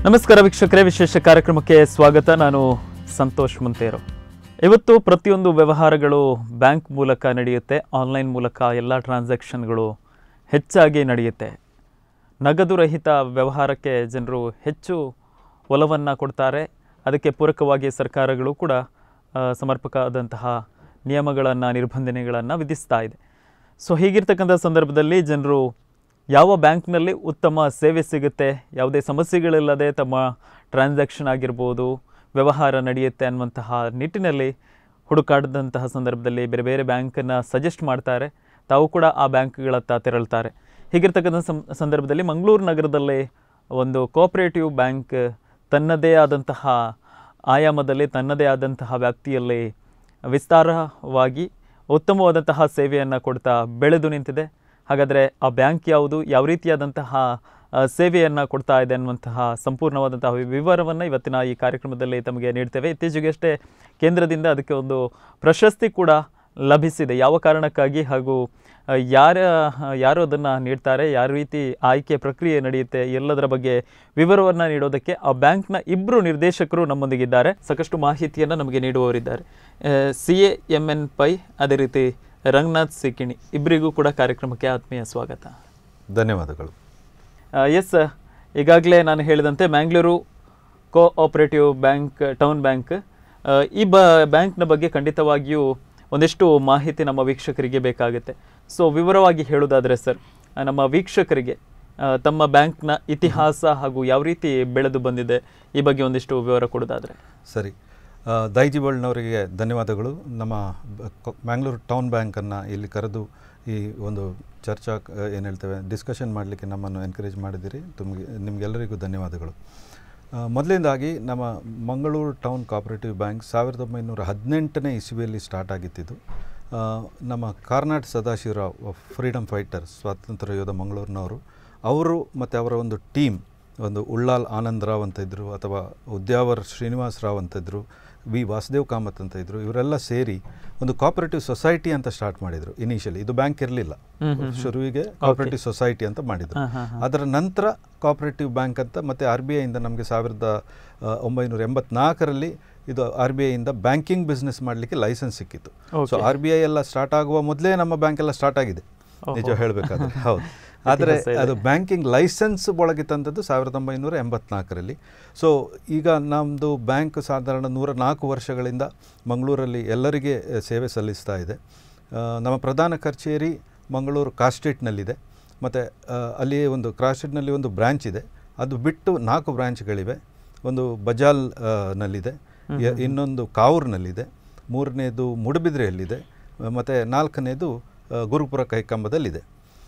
ನಮಸ್ಕಾರ ವೀಕ್ಷಕರೇ ವಿಶೇಷ ಕಾರ್ಯಕ್ರಮಕ್ಕೆ ಸ್ವಾಗತ ನಾನು ಸಂತೋಷ್ ಮುಂತೇರು ಇವತ್ತು ಪ್ರತಿಯೊಂದು ವ್ಯವಹಾರಗಳು ಬ್ಯಾಂಕ್ ಮೂಲಕ ನಡೆಯುತ್ತೆ ಆನ್ಲೈನ್ ಮೂಲಕ ಎಲ್ಲ ಟ್ರಾನ್ಸಾಕ್ಷನ್ಗಳು ಹೆಚ್ಚಾಗಿ ನಡೆಯುತ್ತೆ ನಗದು ರಹಿತ ವ್ಯವಹಾರಕ್ಕೆ ಜನರು ಹೆಚ್ಚು ಒಲವನ್ನು ಕೊಡ್ತಾರೆ ಅದಕ್ಕೆ ಪೂರಕವಾಗಿ ಸರ್ಕಾರಗಳು ಕೂಡ ಆ, ಸಮರ್ಪಕವಾದಂತಹ ನಿಯಮಗಳನ್ನು ನಿರ್ಬಂಧನೆಗಳನ್ನು ವಿಧಿಸ್ತಾ ಇದೆ ಸೊ ಹೀಗಿರ್ತಕ್ಕಂಥ ಸಂದರ್ಭದಲ್ಲಿ ಜನರು ಯಾವ ಬ್ಯಾಂಕ್ನಲ್ಲಿ ಉತ್ತಮ ಸೇವೆ ಸಿಗುತ್ತೆ ಯಾವುದೇ ಸಮಸ್ಯೆಗಳಿಲ್ಲದೆ ತಮ್ಮ ಟ್ರಾನ್ಸಾಕ್ಷನ್ ಆಗಿರ್ಬೋದು ವ್ಯವಹಾರ ನಡೆಯುತ್ತೆ ಅನ್ನುವಂತಹ ನಿಟ್ಟಿನಲ್ಲಿ ಹುಡುಕಾಡಿದಂತಹ ಸಂದರ್ಭದಲ್ಲಿ ಬೇರೆ ಬೇರೆ ಬ್ಯಾಂಕನ್ನು ಸಜೆಸ್ಟ್ ಮಾಡ್ತಾರೆ ತಾವು ಕೂಡ ಆ ಬ್ಯಾಂಕ್ಗಳತ್ತ ತೆರಳ್ತಾರೆ ಹೀಗಿರ್ತಕ್ಕಂಥ ಸಂ ಸಂದರ್ಭದಲ್ಲಿ ಮಂಗಳೂರು ನಗರದಲ್ಲಿ ಒಂದು ಕೋಆಪರೇಟಿವ್ ಬ್ಯಾಂಕ್ ತನ್ನದೇ ಆದಂತಹ ಆಯಾಮದಲ್ಲಿ ತನ್ನದೇ ಆದಂತಹ ವ್ಯಾಪ್ತಿಯಲ್ಲಿ ವಿಸ್ತಾರವಾಗಿ ಉತ್ತಮವಾದಂತಹ ಸೇವೆಯನ್ನು ಕೊಡ್ತಾ ಬೆಳೆದು ನಿಂತಿದೆ ಹಾಗಾದರೆ ಆ ಬ್ಯಾಂಕ್ ಯಾವುದು ಯಾವ ರೀತಿಯಾದಂತಹ ಸೇವೆಯನ್ನು ಕೊಡ್ತಾ ಇದೆ ಅನ್ನುವಂತಹ ಸಂಪೂರ್ಣವಾದಂತಹ ವಿವರವನ್ನು ಇವತ್ತಿನ ಈ ಕಾರ್ಯಕ್ರಮದಲ್ಲಿ ತಮಗೆ ನೀಡ್ತೇವೆ ಇತ್ತೀಚೆಗಷ್ಟೇ ಕೇಂದ್ರದಿಂದ ಅದಕ್ಕೆ ಒಂದು ಪ್ರಶಸ್ತಿ ಕೂಡ ಲಭಿಸಿದೆ ಯಾವ ಕಾರಣಕ್ಕಾಗಿ ಹಾಗೂ ಆ, ಯಾರ ಯಾರು ಅದನ್ನು ನೀಡ್ತಾರೆ ಯಾವ ರೀತಿ ಆಯ್ಕೆ ಪ್ರಕ್ರಿಯೆ ನಡೆಯುತ್ತೆ ಎಲ್ಲದರ ಬಗ್ಗೆ ವಿವರವನ್ನು ನೀಡೋದಕ್ಕೆ ಆ ಬ್ಯಾಂಕ್ನ ಇಬ್ಬರು ನಿರ್ದೇಶಕರು ನಮ್ಮೊಂದಿಗಿದ್ದಾರೆ ಸಾಕಷ್ಟು ಮಾಹಿತಿಯನ್ನು ನಮಗೆ ನೀಡುವವರಿದ್ದಾರೆ C A M N Pai ಅದೇ ರೀತಿ ರಂಗನಾಥ್ ಸಿಕಿಣಿ ಇಬ್ಬರಿಗೂ ಕೂಡ ಕಾರ್ಯಕ್ರಮಕ್ಕೆ ಆತ್ಮೀಯ ಸ್ವಾಗತ ಧನ್ಯವಾದಗಳು ಎಸ್ ಈಗಾಗಲೇ ನಾನು ಹೇಳಿದಂತೆ Mangalore cooperative bank town bank ಆ, ಈ ಬ ಬ್ಯಾಂಕ್ನ ಬಗ್ಗೆ ಖಂಡಿತವಾಗಿಯೂ ಒಂದಿಷ್ಟು ಮಾಹಿತಿ ನಮ್ಮ ವೀಕ್ಷಕರಿಗೆ ಬೇಕಾಗುತ್ತೆ ಸೊ ವಿವರವಾಗಿ ಹೇಳೋದಾದರೆ ಸರ್ ಆ, ನಮ್ಮ ವೀಕ್ಷಕರಿಗೆ ಆ, ತಮ್ಮ ಬ್ಯಾಂಕ್ನ ಇತಿಹಾಸ ಹಾಗೂ ಯಾವ ರೀತಿ ಬೆಳೆದು ಬಂದಿದೆ ಈ ಬಗ್ಗೆ ಒಂದಿಷ್ಟು ವಿವರ ಕೊಡೋದಾದರೆ ಸರಿ ಆ, ದೈಜಿಬಳ್ನವರಿಗೆ ಧನ್ಯವಾದಗಳು ನಮ್ಮ ಬ- ಕ- ಮ್ಯಾಂಗ್ಳೂರು ಟೌನ್ ಬ್ಯಾಂಕನ್ನು ಇಲ್ಲಿ ಕರೆದು ಈ ಒಂದು ಚರ್ಚಾ ಏನು ಹೇಳ್ತೇವೆ ಡಿಸ್ಕಷನ್ ಮಾಡಲಿಕ್ಕೆ ನಮ್ಮನ್ನು ಎನ್ಕರೇಜ್ ಮಾಡಿದ್ದೀರಿ ತುಮಗೆ ನಿಮಗೆಲ್ಲರಿಗೂ ಧನ್ಯವಾದಗಳು ಆ, ಮೊದಲನೇದಾಗಿ ನಮ್ಮ ಮಂಗಳೂರು ಟೌನ್ ಕೋಆಪರೇಟಿವ್ ಬ್ಯಾಂಕ್ ಸಾವಿರದ ಒಂಬೈನೂರ ಹದಿನೆಂಟನೇ ಇಸ್ವಿಯಲ್ಲಿ ಸ್ಟಾರ್ಟ್ ಆಗಿತ್ತಿದ್ದು ಆ, ನಮ್ಮ ಕಾರ್ನಾಡ್ ಸದಾಶಿವರಾವ್ ಫ್ರೀಡಮ್ ಫೈಟರ್ ಸ್ವಾತಂತ್ರ್ಯ ಯೋಧ ಮಂಗಳೂರಿನವರು ಅವರು ಮತ್ತು ಅವರ ಒಂದು ಟೀಮ್ ಒಂದು ಉಳ್ಳಾಲ್ ಆನಂದ್ ರಾವ್ ಅಂತ ಇದ್ದರು ಅಥವಾ ಉದ್ಯಾವರ್ ಶ್ರೀನಿವಾಸ್ ರಾವ್ ಅಂತ ಇದ್ದರು ವಿ ವಾಸುದೇವ್ ಕಾಮತ್ ಅಂತ ಇದ್ದರು ಇವರೆಲ್ಲ ಸೇರಿ ಒಂದು ಕೋಆಪರೇಟಿವ್ ಸೊಸೈಟಿ ಅಂತ ಸ್ಟಾರ್ಟ್ ಮಾಡಿದರು ಇನಿಷಿಯಲಿ ಇದು ಬ್ಯಾಂಕ್ ಇರಲಿಲ್ಲ ಶುರುವಿಗೆ ಕೋಆಪರೇಟಿವ್ ಸೊಸೈಟಿ ಅಂತ ಮಾಡಿದರು ಅದರ ನಂತರ ಕೋಆಪರೇಟಿವ್ ಬ್ಯಾಂಕ್ ಅಂತ ಮತ್ತು ಆರ್ ಬಿ ಐಯಿಂದ ನಮಗೆ ಸಾವಿರದ ಆ, ಒಂಬೈನೂರ ಎಂಬತ್ನಾಲ್ಕರಲ್ಲಿ ಇದು ಆರ್ ಬಿ ಐಯಿಂದ ಬ್ಯಾಂಕಿಂಗ್ ಬಿಸ್ನೆಸ್ ಮಾಡಲಿಕ್ಕೆ ಲೈಸೆನ್ಸ್ ಸಿಕ್ಕಿತ್ತು ಸೊ ಆರ್ ಬಿ ಐ ಎಲ್ಲ ಸ್ಟಾರ್ಟ್ ಆಗುವ ಮೊದಲೇ ನಮ್ಮ ಬ್ಯಾಂಕ್ ಎಲ್ಲ ಸ್ಟಾರ್ಟ್ ಆಗಿದೆ ನಿಜ ಹೇಳಬೇಕಾದ್ರೆ ಹೌದು ಆದರೆ ಅದು ಬ್ಯಾಂಕಿಂಗ್ ಲೈಸೆನ್ಸ್ ಒಳಗೆ ತಂದದ್ದು ಸಾವಿರದ ಒಂಬೈನೂರ ಎಂಬತ್ನಾಲ್ಕರಲ್ಲಿ ಸೊ ಈಗ ನಮ್ಮದು ಬ್ಯಾಂಕ್ ಸಾಧಾರಣ ನೂರ ನಾಲ್ಕು ವರ್ಷಗಳಿಂದ ಮಂಗಳೂರಲ್ಲಿ ಎಲ್ಲರಿಗೆ ಆ, ಸೇವೆ ಸಲ್ಲಿಸ್ತಾ ಇದೆ ಆ, ನಮ್ಮ ಪ್ರಧಾನ ಕಚೇರಿ ಮಂಗಳೂರು ಕಾಸ್ಟ್ರೀಟ್ನಲ್ಲಿದೆ ಮತ್ತು ಅಲ್ಲಿ ಒಂದು ಕ್ರಾಸ್ಟ್ರೀಟ್ನಲ್ಲಿ ಒಂದು ಬ್ರ್ಯಾಂಚ್ ಇದೆ ಅದು ಬಿಟ್ಟು ನಾಲ್ಕು ಬ್ರ್ಯಾಂಚ್ಗಳಿವೆ ಒಂದು ಬಜಾಲ್ ಆ, ನಲ್ಲಿದೆ ಯ- ಇನ್ನೊಂದು ಕಾವೂರಿನಲ್ಲಿದೆ ಮೂರನೇದು ಮೂಡುಬಿದ್ರೆಯಲ್ಲಿದೆ ಮತ್ತು ನಾಲ್ಕನೇದು ಆ, ಗುರುಪುರ ಕೈಕಂಬದಲ್ಲಿದೆ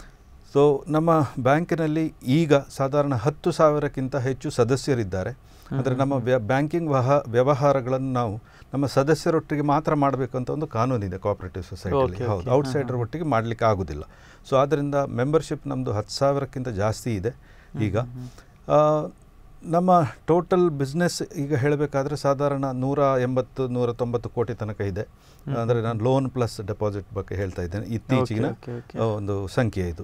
ಸೊ ನಮ್ಮ ಬ್ಯಾಂಕಿನಲ್ಲಿ ಈಗ ಸಾಧಾರಣ ಹತ್ತು ಸಾವಿರಕ್ಕಿಂತ ಹೆಚ್ಚು ಸದಸ್ಯರಿದ್ದಾರೆ ಅಂದರೆ ನಮ್ಮ ವ್ಯ ಬ್ಯಾಂಕಿಂಗ್ ವಹ ವ್ಯವಹಾರಗಳನ್ನು ನಾವು ನಮ್ಮ ಸದಸ್ಯರೊಟ್ಟಿಗೆ ಮಾತ್ರ ಮಾಡಬೇಕು ಅಂತ ಒಂದು ಕಾನೂನಿದೆ ಕೋಆಪರೇಟಿವ್ ಸೊಸೈಟಿಯಲ್ಲಿ ಹೌದು ಔಟ್ಸೈಡರ್ ಒಟ್ಟಿಗೆ ಮಾಡಲಿಕ್ಕೆ ಆಗೋದಿಲ್ಲ ಸೊ ಆದ್ದರಿಂದ ಮೆಂಬರ್ಶಿಪ್ ನಮ್ಮದು ಹತ್ತು ಸಾವಿರಕ್ಕಿಂತ ಜಾಸ್ತಿ ಇದೆ ಈಗ ಆ, ನಮ್ಮ ಟೋಟಲ್ ಬಿಸ್ನೆಸ್ ಈಗ ಹೇಳಬೇಕಾದ್ರೆ ಸಾಧಾರಣ ನೂರ ಎಂಬತ್ತು ನೂರ ತೊಂಬತ್ತು ಕೋಟಿ ತನಕ ಇದೆ ಅಂದರೆ ನಾನು ಲೋನ್ ಪ್ಲಸ್ ಡೆಪಾಸಿಟ್ ಬಗ್ಗೆ ಹೇಳ್ತಾ ಇದ್ದೇನೆ ಇತ್ತೀಚಿನ okay, okay. ಆ, ಒಂದು ಸಂಖ್ಯೆ ಇದು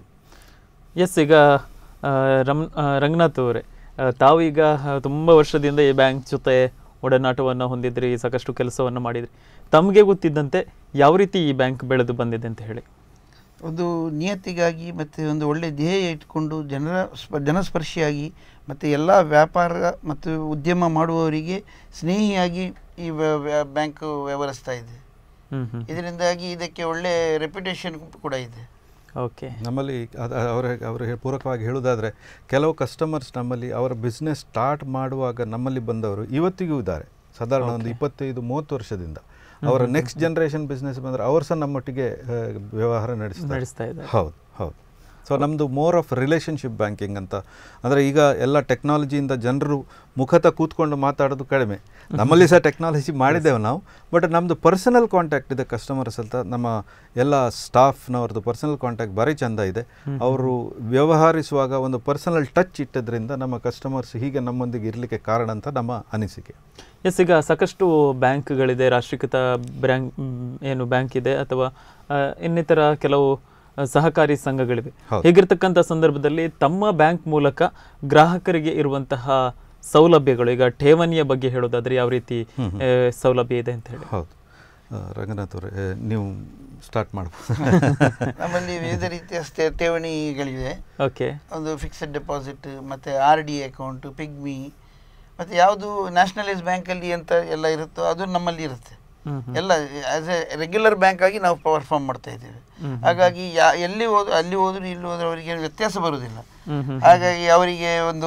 ಎಸ್ ಈಗ ಆ, ರಮ್ ಆ, ರಂಗನಾಥ್ ಅವರೇ ಆ, ತಾವು ಈಗ ತುಂಬ ವರ್ಷದಿಂದ ಈ ಬ್ಯಾಂಕ್ ಜೊತೆ ಒಡನಾಟವನ್ನು ಹೊಂದಿದ್ರಿ ಸಾಕಷ್ಟು ಕೆಲಸವನ್ನು ಮಾಡಿದ್ರಿ ತಮಗೆ ಗೊತ್ತಿದ್ದಂತೆ ಯಾವ ರೀತಿ ಈ ಬ್ಯಾಂಕ್ ಬೆಳೆದು ಬಂದಿದೆ ಅಂತ ಹೇಳಿ ಒಂದು ನಿಯತ್ತಿಗಾಗಿ ಮತ್ತು ಒಂದು ಒಳ್ಳೆಯ ಧ್ಯೇಯ ಇಟ್ಕೊಂಡು ಜನರ ಸ್ಪ ಜನಸ್ಪರ್ಶಿಯಾಗಿ ಮತ್ತು ಎಲ್ಲ ವ್ಯಾಪಾರ ಮತ್ತು ಉದ್ಯಮ ಮಾಡುವವರಿಗೆ ಸ್ನೇಹಿಯಾಗಿ ಈ ವ್ಯ- ವ್ಯ- ಬ್ಯಾಂಕ್ ವ್ಯವಹರಿಸ್ತಾ ಇದೆ ಹ್ಮ್ ಹ್ಮ್ ಇದರಿಂದಾಗಿ ಇದಕ್ಕೆ ಒಳ್ಳೆ ರೆಪ್ಯುಟೇಷನ್ ಕೂಡ ಇದೆ ಓಕೆ ನಮ್ಮಲ್ಲಿ ಅದು ಅವರ ಅವರು ಪೂರಕವಾಗಿ ಹೇಳುವುದಾದರೆ ಕೆಲವು ಕಸ್ಟಮರ್ಸ್ ನಮ್ಮಲ್ಲಿ ಅವರ ಬಿಸ್ನೆಸ್ ಸ್ಟಾರ್ಟ್ ಮಾಡುವಾಗ ನಮ್ಮಲ್ಲಿ ಬಂದವರು ಇವತ್ತಿಗೂ ಇದ್ದಾರೆ ಸಾಧಾರಣ ಒಂದು ಇಪ್ಪತ್ತೈದು ಮೂವತ್ತು ವರ್ಷದಿಂದ ಅವರ ನೆಕ್ಸ್ಟ್ ಜನ್ರೇಷನ್ ಬಿಸ್ನೆಸ್ ಬಂದರೆ ಅವರು ಸಹ ನಮ್ಮೊಟ್ಟಿಗೆ ಆ, ವ್ಯವಹಾರ ನಡೆಸ್ತಾರೆ ನಡೆಸ್ತಾ ಇದ್ದಾರೆ ಹೌದು ಹೌದು ಸೊ ನಮ್ಮದು ಮೋರ್ ಆಫ್ ರಿಲೇಷನ್ಶಿಪ್ ಬ್ಯಾಂಕಿಂಗ್ ಅಂತ ಅಂದರೆ ಈಗ ಎಲ್ಲ ಟೆಕ್ನಾಲಜಿಯಿಂದ ಜನರು ಮುಖತ ಕೂತ್ಕೊಂಡು ಮಾತಾಡೋದು ಕಡಿಮೆ ನಮ್ಮಲ್ಲಿ ಸಹ ಟೆಕ್ನಾಲಜಿ ಮಾಡಿದ್ದೇವೆ ನಾವು ಬಟ್ ನಮ್ಮದು ಪರ್ಸನಲ್ ಕಾಂಟ್ಯಾಕ್ಟ್ ಇದೆ ಕಸ್ಟಮರ್ಸ್ ಅಂತ ನಮ್ಮ ಎಲ್ಲ ಸ್ಟಾಫ್ನವ್ರದ್ದು ಪರ್ಸನಲ್ ಕಾಂಟ್ಯಾಕ್ಟ್ ಭಾರಿ ಚೆಂದ ಇದೆ ಅವರು ವ್ಯವಹರಿಸುವಾಗ ಒಂದು ಪರ್ಸನಲ್ ಟಚ್ ಇಟ್ಟದ್ರಿಂದ ನಮ್ಮ ಕಸ್ಟಮರ್ಸ್ ಹೀಗೆ ನಮ್ಮೊಂದಿಗೆ ಇರಲಿಕ್ಕೆ ಕಾರಣ ಅಂತ ನಮ್ಮ ಅನಿಸಿಕೆ ಎಸ್ ಈಗ ಸಾಕಷ್ಟು ಬ್ಯಾಂಕ್ಗಳಿದೆ ರಾಷ್ಟ್ರೀಕೃತ ಬ್ಯಾಂಕ್ ಏನು ಬ್ಯಾಂಕ್ ಇದೆ ಅಥವಾ ಆ, ಇನ್ನಿತರ ಕೆಲವು ಆ, ಸಹಕಾರಿ ಸಂಘಗಳಿವೆ ಹೌದು. ಹೀಗಿರ್ತಕ್ಕಂಥ ಸಂದರ್ಭದಲ್ಲಿ ತಮ್ಮ ಬ್ಯಾಂಕ್ ಮೂಲಕ ಗ್ರಾಹಕರಿಗೆ ಇರುವಂತಹ ಸೌಲಭ್ಯಗಳು ಈಗ ಠೇವಣಿಯ ಬಗ್ಗೆ ಹೇಳೋದಾದ್ರೆ ಯಾವ ರೀತಿ ಆ, ಸೌಲಭ್ಯ ಇದೆ ಅಂತ ಹೇಳಿ ಹೌದು ಆ, ರಂಗನಾಥ್ ಅವರೇ ಆ, ನೀವು ಸ್ಟಾರ್ಟ್ ಮಾಡ್ಬೋದು ನಮ್ಮಲ್ಲಿ ವಿವಿಧ ರೀತಿಯ ಸ್ಟೇ- ಠೇವಣಿಗಳಿವೆ ಓಕೆ ಒಂದು ಫಿಕ್ಸೆಡ್ ಡೆಪಾಸಿಟ್ ಮತ್ತು ಆರ್ ಡಿ ಅಕೌಂಟು ಪಿಗ್ಮಿ ಮತ್ತು ಯಾವುದು ನ್ಯಾಷನಲೈಸ್ ಬ್ಯಾಂಕಲ್ಲಿ ಅಂತ ಎಲ್ಲ ಇರುತ್ತೋ ಅದು ನಮ್ಮಲ್ಲಿ ಇರುತ್ತೆ ಹ್ಮ್ ಎಲ್ಲ ಆಸ್ ಎ ರೆಗ್ಯುಲರ್ ಬ್ಯಾಂಕ್ ಆಗಿ ನಾವು ಪರ್ಫಾರ್ಮ್ ಮಾಡ್ತಾ ಇದ್ದೇವೆ ಹಾಗಾಗಿ ಯಾ ಎಲ್ಲಿ ಹೋದ್ರು ಅಲ್ಲಿ ಹೋದ್ರು ಇಲ್ಲಿ ಹೋದ್ರು ಅವರಿಗೆ ಏನು ವ್ಯತ್ಯಾಸ ಬರುವುದಿಲ್ಲ ಹ್ಮ್ ಹ್ಮ್ ಹಾಗಾಗಿ ಅವರಿಗೆ ಒಂದು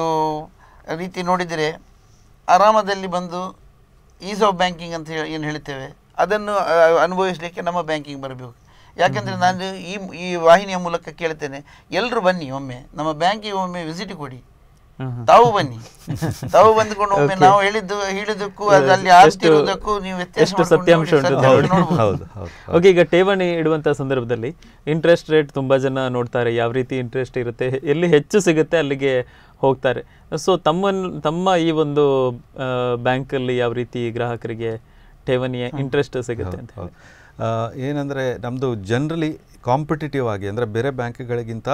ರೀತಿ ನೋಡಿದರೆ ಆರಾಮದಲ್ಲಿ ಬಂದು ಈಸ್ ಆಫ್ ಬ್ಯಾಂಕಿಂಗ್ ಅಂತ ಹೇಳಿ ಏನು ಹೇಳ್ತೇವೆ ಅದನ್ನು ಆ, ಅನುಭವಿಸಲಿಕ್ಕೆ ನಮ್ಮ ಬ್ಯಾಂಕಿಂಗ್ ಬರಬೇಕು ಯಾಕೆಂದರೆ ನಾನು ಈ ಈ ವಾಹಿನಿಯ ಮೂಲಕ ಕೇಳ್ತೇನೆ ಎಲ್ಲರೂ ಬನ್ನಿ ಒಮ್ಮೆ ನಮ್ಮ ಬ್ಯಾಂಕಿಗೆ ಒಮ್ಮೆ ವಿಸಿಟ್ ಕೊಡಿ ಹ್ಮ್ ಹ್ಮ್. ತಾವು ಬನ್ನಿ ತಾವು ಬಂದುಕೊಂಡು ಒಮ್ಮೆ Okay. ನಾವು ಹೇಳಿದ್ದು ಹೇಳಿದ್ದಕ್ಕೂ ಅದು ಅಲ್ಲಿ ಎಷ್ಟು- ಆಗ್ತಿರುವುದಕ್ಕೂ ನೀವು ವ್ಯತ್ಯಾಸ ಎಷ್ಟು ಮಾಡ್ಕೊಂಡು ಸತ್ಯಾಂಶ ನೋಡಿ, ಉಂಟು ಅಂತ ಸತ್ಯಾಂಶ ನೋಡಿ. ನೋಡ್ಬೋದು. ಹೌದು ಹೌದು ಹೌದು. ಓಕೆ ಈಗ ಠೇವಣಿ ಇಡುವಂತ ಸಂದರ್ಭದಲ್ಲಿ ಇಂಟ್ರೆಸ್ಟ್ ರೇಟ್ ತುಂಬಾ ಜನ ನೋಡ್ತಾರೆ ಯಾವ ರೀತಿ ಇಂಟ್ರೆಸ್ಟ್ ಇರುತ್ತೆ ಎಲ್ಲಿ ಹೆಚ್ಚು ಸಿಗುತ್ತೆ ಅಲ್ಲಿಗೆ ಹೋಗ್ತಾರೆ ಸೊ ತಮ್ಮ ತಮ್ಮ ಈ ಒಂದು ಬ್ಯಾಂಕಲ್ಲಿ ಯಾವ ರೀತಿ ಗ್ರಾಹಕರಿಗೆ ಠೇವಣಿಯ ಇಂಟ್ರೆಸ್ಟ್ ಸಿಗುತ್ತೆ ಅಂತ ಹೌದು. ಆ, ಏನಂದ್ರೆ ನಮ್ಮದು ಜನರಲಿ ಕಾಂಪಿಟೇಟಿವ್ ಆಗಿ ಅಂದರೆ ಬೇರೆ ಬ್ಯಾಂಕ್ಗಳಿಗಿಂತ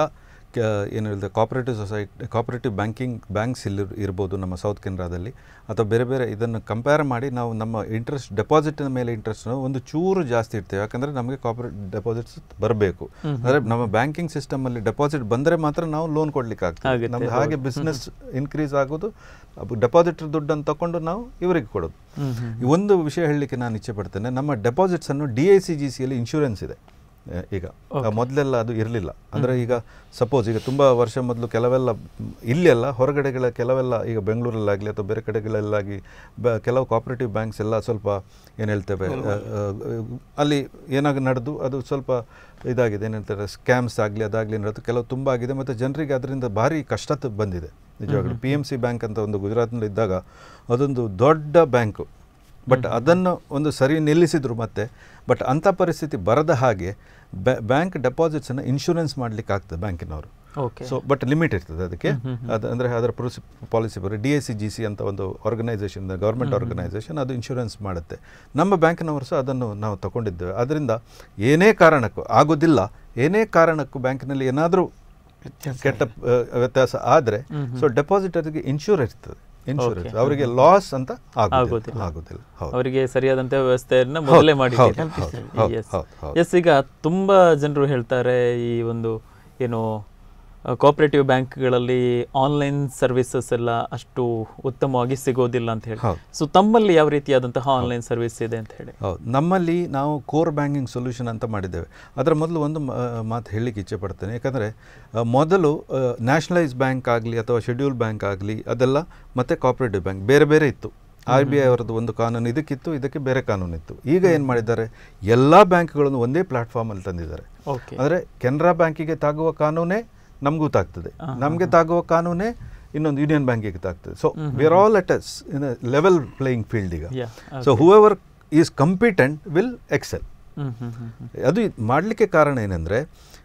ಏನು ಹೇಳಿದೆ cooperative society cooperative banking banks ಇಲ್ಲಿ ಇರ್ಬೋದು ನಮ್ಮ ಸೌತ್ ಕೆನರಾದಲ್ಲಿ ಅಥವಾ ಬೇರೆ ಬೇರೆ ಇದನ್ನು ಕಂಪೇರ್ ಮಾಡಿ ನಾವು ನಮ್ಮ ಇಂಟ್ರೆಸ್ಟ್ ಡೆಪಾಸಿಟಿನ ಮೇಲೆ ಇಂಟ್ರೆಸ್ಟ್ ಒಂದು ಚೂರು ಜಾಸ್ತಿ ಇಡ್ತೇವೆ ಯಾಕಂದರೆ ನಮಗೆ ಕಾಪರೇಟ್ ಡೆಪಾಸಿಟ್ಸ್ ಬರಬೇಕು ಅಂದರೆ ನಮ್ಮ ಬ್ಯಾಂಕಿಂಗ್ ಸಿಸ್ಟಮಲ್ಲಿ ಡೆಪಾಸಿಟ್ ಬಂದರೆ ಮಾತ್ರ ನಾವು ಲೋನ್ ಕೊಡ್ಲಿಕ್ಕೆ ಆಗ್ತದೆ ಆಗುತ್ತೆ, ನಮ್ದು ಹಾಗೆ ಬಿಸ್ನೆಸ್ ಇನ್ಕ್ರೀಸ್ ಆಗೋದು ಡೆಪಾಸಿಟ್ ದುಡ್ಡನ್ನು ತಗೊಂಡು ನಾವು ಇವರಿಗೆ ಕೊಡೋದು ಹ್ಮ್ ಹ್ಮ್. ಈ ಒಂದು ವಿಷಯ ಹೇಳಲಿಕ್ಕೆ ನಾನು ಇಚ್ಛೆ ಪಡ್ತೇನೆ ನಮ್ಮ ಡೆಪಾಸಿಟ್ಸ್ ಅನ್ನು ಡಿ ಐ ಸಿ ಜಿ ಸಿಯಲ್ಲಿ ಇನ್ಶೂರೆನ್ಸ್ ಇದೆ ಆ, ಈಗ ಮೊದಲೆಲ್ಲ ಅದು ಇರಲಿಲ್ಲ ಅಂದರೆ ಈಗ ಸಪೋಸ್ ಈಗ ತುಂಬ ವರ್ಷ ಮೊದಲು ಕೆಲವೆಲ್ಲ ಮ್, ಇಲ್ಲೆಲ್ಲ ಹೊರಗಡೆಗಳ ಕೆಲವೆಲ್ಲ ಈಗ ಬೆಂಗಳೂರಲ್ಲಾಗಲಿ ಅಥವಾ ಬೇರೆ ಕಡೆಗಳಲ್ಲಾಗಿ ಬ ಕೆಲವು ಕಾಪರೇಟಿವ್ ಬ್ಯಾಂಕ್ಸ್ ಎಲ್ಲ ಸ್ವಲ್ಪ ಏನು ಹೇಳ್ತೇವೆ ಆ, ಆ, ಅಲ್ಲಿ ಏನಾಗ ನಡೆದು ಅದು ಸ್ವಲ್ಪ ಇದಾಗಿದೆ ಏನು ಹೇಳ್ತಾರೆ ಸ್ಕ್ಯಾಮ್ಸ್ ಆಗಲಿ ಅದಾಗಲಿ ನಡೆದು ಕೆಲವು ತುಂಬ ಆಗಿದೆ ಮತ್ತು ಜನರಿಗೆ ಅದರಿಂದ ಭಾರಿ ಕಷ್ಟ ತ- ಬಂದಿದೆ ನಿಜವಾಗ್ಲೂ ಪಿ ಎಮ್ ಸಿ ಬ್ಯಾಂಕ್ ಅಂತ ಒಂದು ಗುಜರಾತ್ನಲ್ಲಿ ಇದ್ದಾಗ ಅದೊಂದು ದೊಡ್ಡ ಬ್ಯಾಂಕು ಬಟ್ ಅದನ್ನು ಒಂದು ಸರಿ ನಿಲ್ಲಿಸಿದ್ರು ಮತ್ತೆ ಬಟ್ ಅಂಥ ಪರಿಸ್ಥಿತಿ ಬರದ ಹಾಗೆ ಬ್ಯಾಂಕ್ ಡೆಪಾಸಿಟ್ಸನ್ನು ಇನ್ಶೂರೆನ್ಸ್ ಮಾಡಲಿಕ್ಕೆ ಆಗ್ತದೆ ಬ್ಯಾಂಕಿನವರು ಓಕೆ ಸೊ ಬಟ್ ಲಿಮಿಟ್ ಇರ್ತದೆ ಅದಕ್ಕೆ ಅದು ಅಂದರೆ ಅದರ ಪ್ರೊಸಿ ಪಾಲಿಸಿ ಬರೋ D S C G C ಅಂತ ಒಂದು ಆರ್ಗನೈಸೇಷನ್ ಗೌರ್ಮೆಂಟ್ ಆರ್ಗನೈಸೇಷನ್ ಅದು ಇನ್ಶೂರೆನ್ಸ್ ಮಾಡುತ್ತೆ ನಮ್ಮ ಬ್ಯಾಂಕಿನವರು ಸಹ ಅದನ್ನು ನಾವು ತಗೊಂಡಿದ್ದೇವೆ ಅದರಿಂದ ಏನೇ ಕಾರಣಕ್ಕೂ ಆಗೋದಿಲ್ಲ ಏನೇ ಕಾರಣಕ್ಕೂ ಬ್ಯಾಂಕಿನಲ್ಲಿ ಏನಾದರೂ ಕೆಟ್ಟ ಆ, ವ್ಯತ್ಯಾಸ ಆದರೆ ಸೊ ಡೆಪಾಸಿಟರ್ಗೆ ಇನ್ಶೂರ್ ಇರ್ತದೆ ಇನ್ಶೂರೆನ್ಸ್ ಅವರಿಗೆ ಲಾಸ್ ಅಂತ ಆಗೋದಿಲ್ಲ. ಆಗೋದಿಲ್ಲ ಆಗೋದಿಲ್ಲ ಹೌದು ಅವರಿಗೆ ಸರಿಯಾದಂತ ವ್ಯವಸ್ಥೆಯನ್ನ ಮೊದಲೇ ಹೌದು, ಮಾಡಿದ್ದೀರಿ ಹೌದು, ಹೌದು, ಎಸ್ ಹೌದು, ಹೌದು. ಎಸ್ ಈಗ ತುಂಬಾ ಜನರು ಹೇಳ್ತಾರೆ ಈ ಒಂದು ಏನು ಕೋಆಪರೇಟಿವ್ ಬ್ಯಾಂಕ್ಗಳಲ್ಲಿ ಆನ್ಲೈನ್ ಸರ್ವಿಸಸ್ ಎಲ್ಲ ಅಷ್ಟು ಉತ್ತಮವಾಗಿ ಸಿಗೋದಿಲ್ಲ ಅಂತ ಹೇಳಿ ಹೌದು. ಸೊ ತಮ್ಮಲ್ಲಿ ಯಾವ ರೀತಿಯಾದಂತಹ ಆನ್ಲೈನ್ ಸರ್ವಿಸ್ ಇದೆ ಅಂತ ಹೇಳಿ ಹೌದು ನಮ್ಮಲ್ಲಿ ನಾವು ಕೋರ್ ಬ್ಯಾಂಕಿಂಗ್ ಸೊಲ್ಯೂಷನ್ ಅಂತ ಮಾಡಿದ್ದೇವೆ ಅದರ ಮೊದಲು ಒಂದು ಮ- ಮಾತು ಹೇಳಲಿಕ್ಕೆ ಇಚ್ಛೆ ಪಡ್ತೇನೆ ಯಾಕಂದರೆ ಮೊದಲು ನ್ಯಾಷನಲೈಸ್ ಬ್ಯಾಂಕ್ ಆಗಲಿ ಅಥವಾ ಶೆಡ್ಯೂಲ್ ಬ್ಯಾಂಕ್ ಆಗಲಿ ಅದೆಲ್ಲ ಮತ್ತು ಕಾಪರೇಟಿವ್ ಬ್ಯಾಂಕ್ ಬೇರೆ ಬೇರೆ ಇತ್ತು ಆರ್ ಬಿ ಐ ಅವರದ್ದು ಒಂದು ಕಾನೂನು ಇದಕ್ಕಿತ್ತು ಇದಕ್ಕೆ ಬೇರೆ ಕಾನೂನು ಇತ್ತು ಈಗ ಏನು ಮಾಡಿದ್ದಾರೆ ಎಲ್ಲ ಬ್ಯಾಂಕ್ಗಳನ್ನು ಒಂದೇ ಪ್ಲಾಟ್ಫಾರ್ಮಲ್ಲಿ ತಂದಿದ್ದಾರೆ ಓಕೆ ಅಂದರೆ ಕೆನರಾ ಬ್ಯಾಂಕಿಗೆ ತಾಗುವ ಕಾನೂನೇ ನಮಗೂ ತಾಗ್ತದೆ ನಮಗೆ ತಾಗುವ ಕಾನೂನೇ ಇನ್ನೊಂದು ಯೂನಿಯನ್ ಬ್ಯಾಂಕಿಗೆ ತಾಗ್ತದೆ so we are all at us in level playing field ಈಗ Yeah, so whoever is competent will excel hmm hmm hmm hmm. ಅದು ಇದ್- ಮಾಡಲಿಕ್ಕೆ ಕಾರಣ ಏನಂದರೆ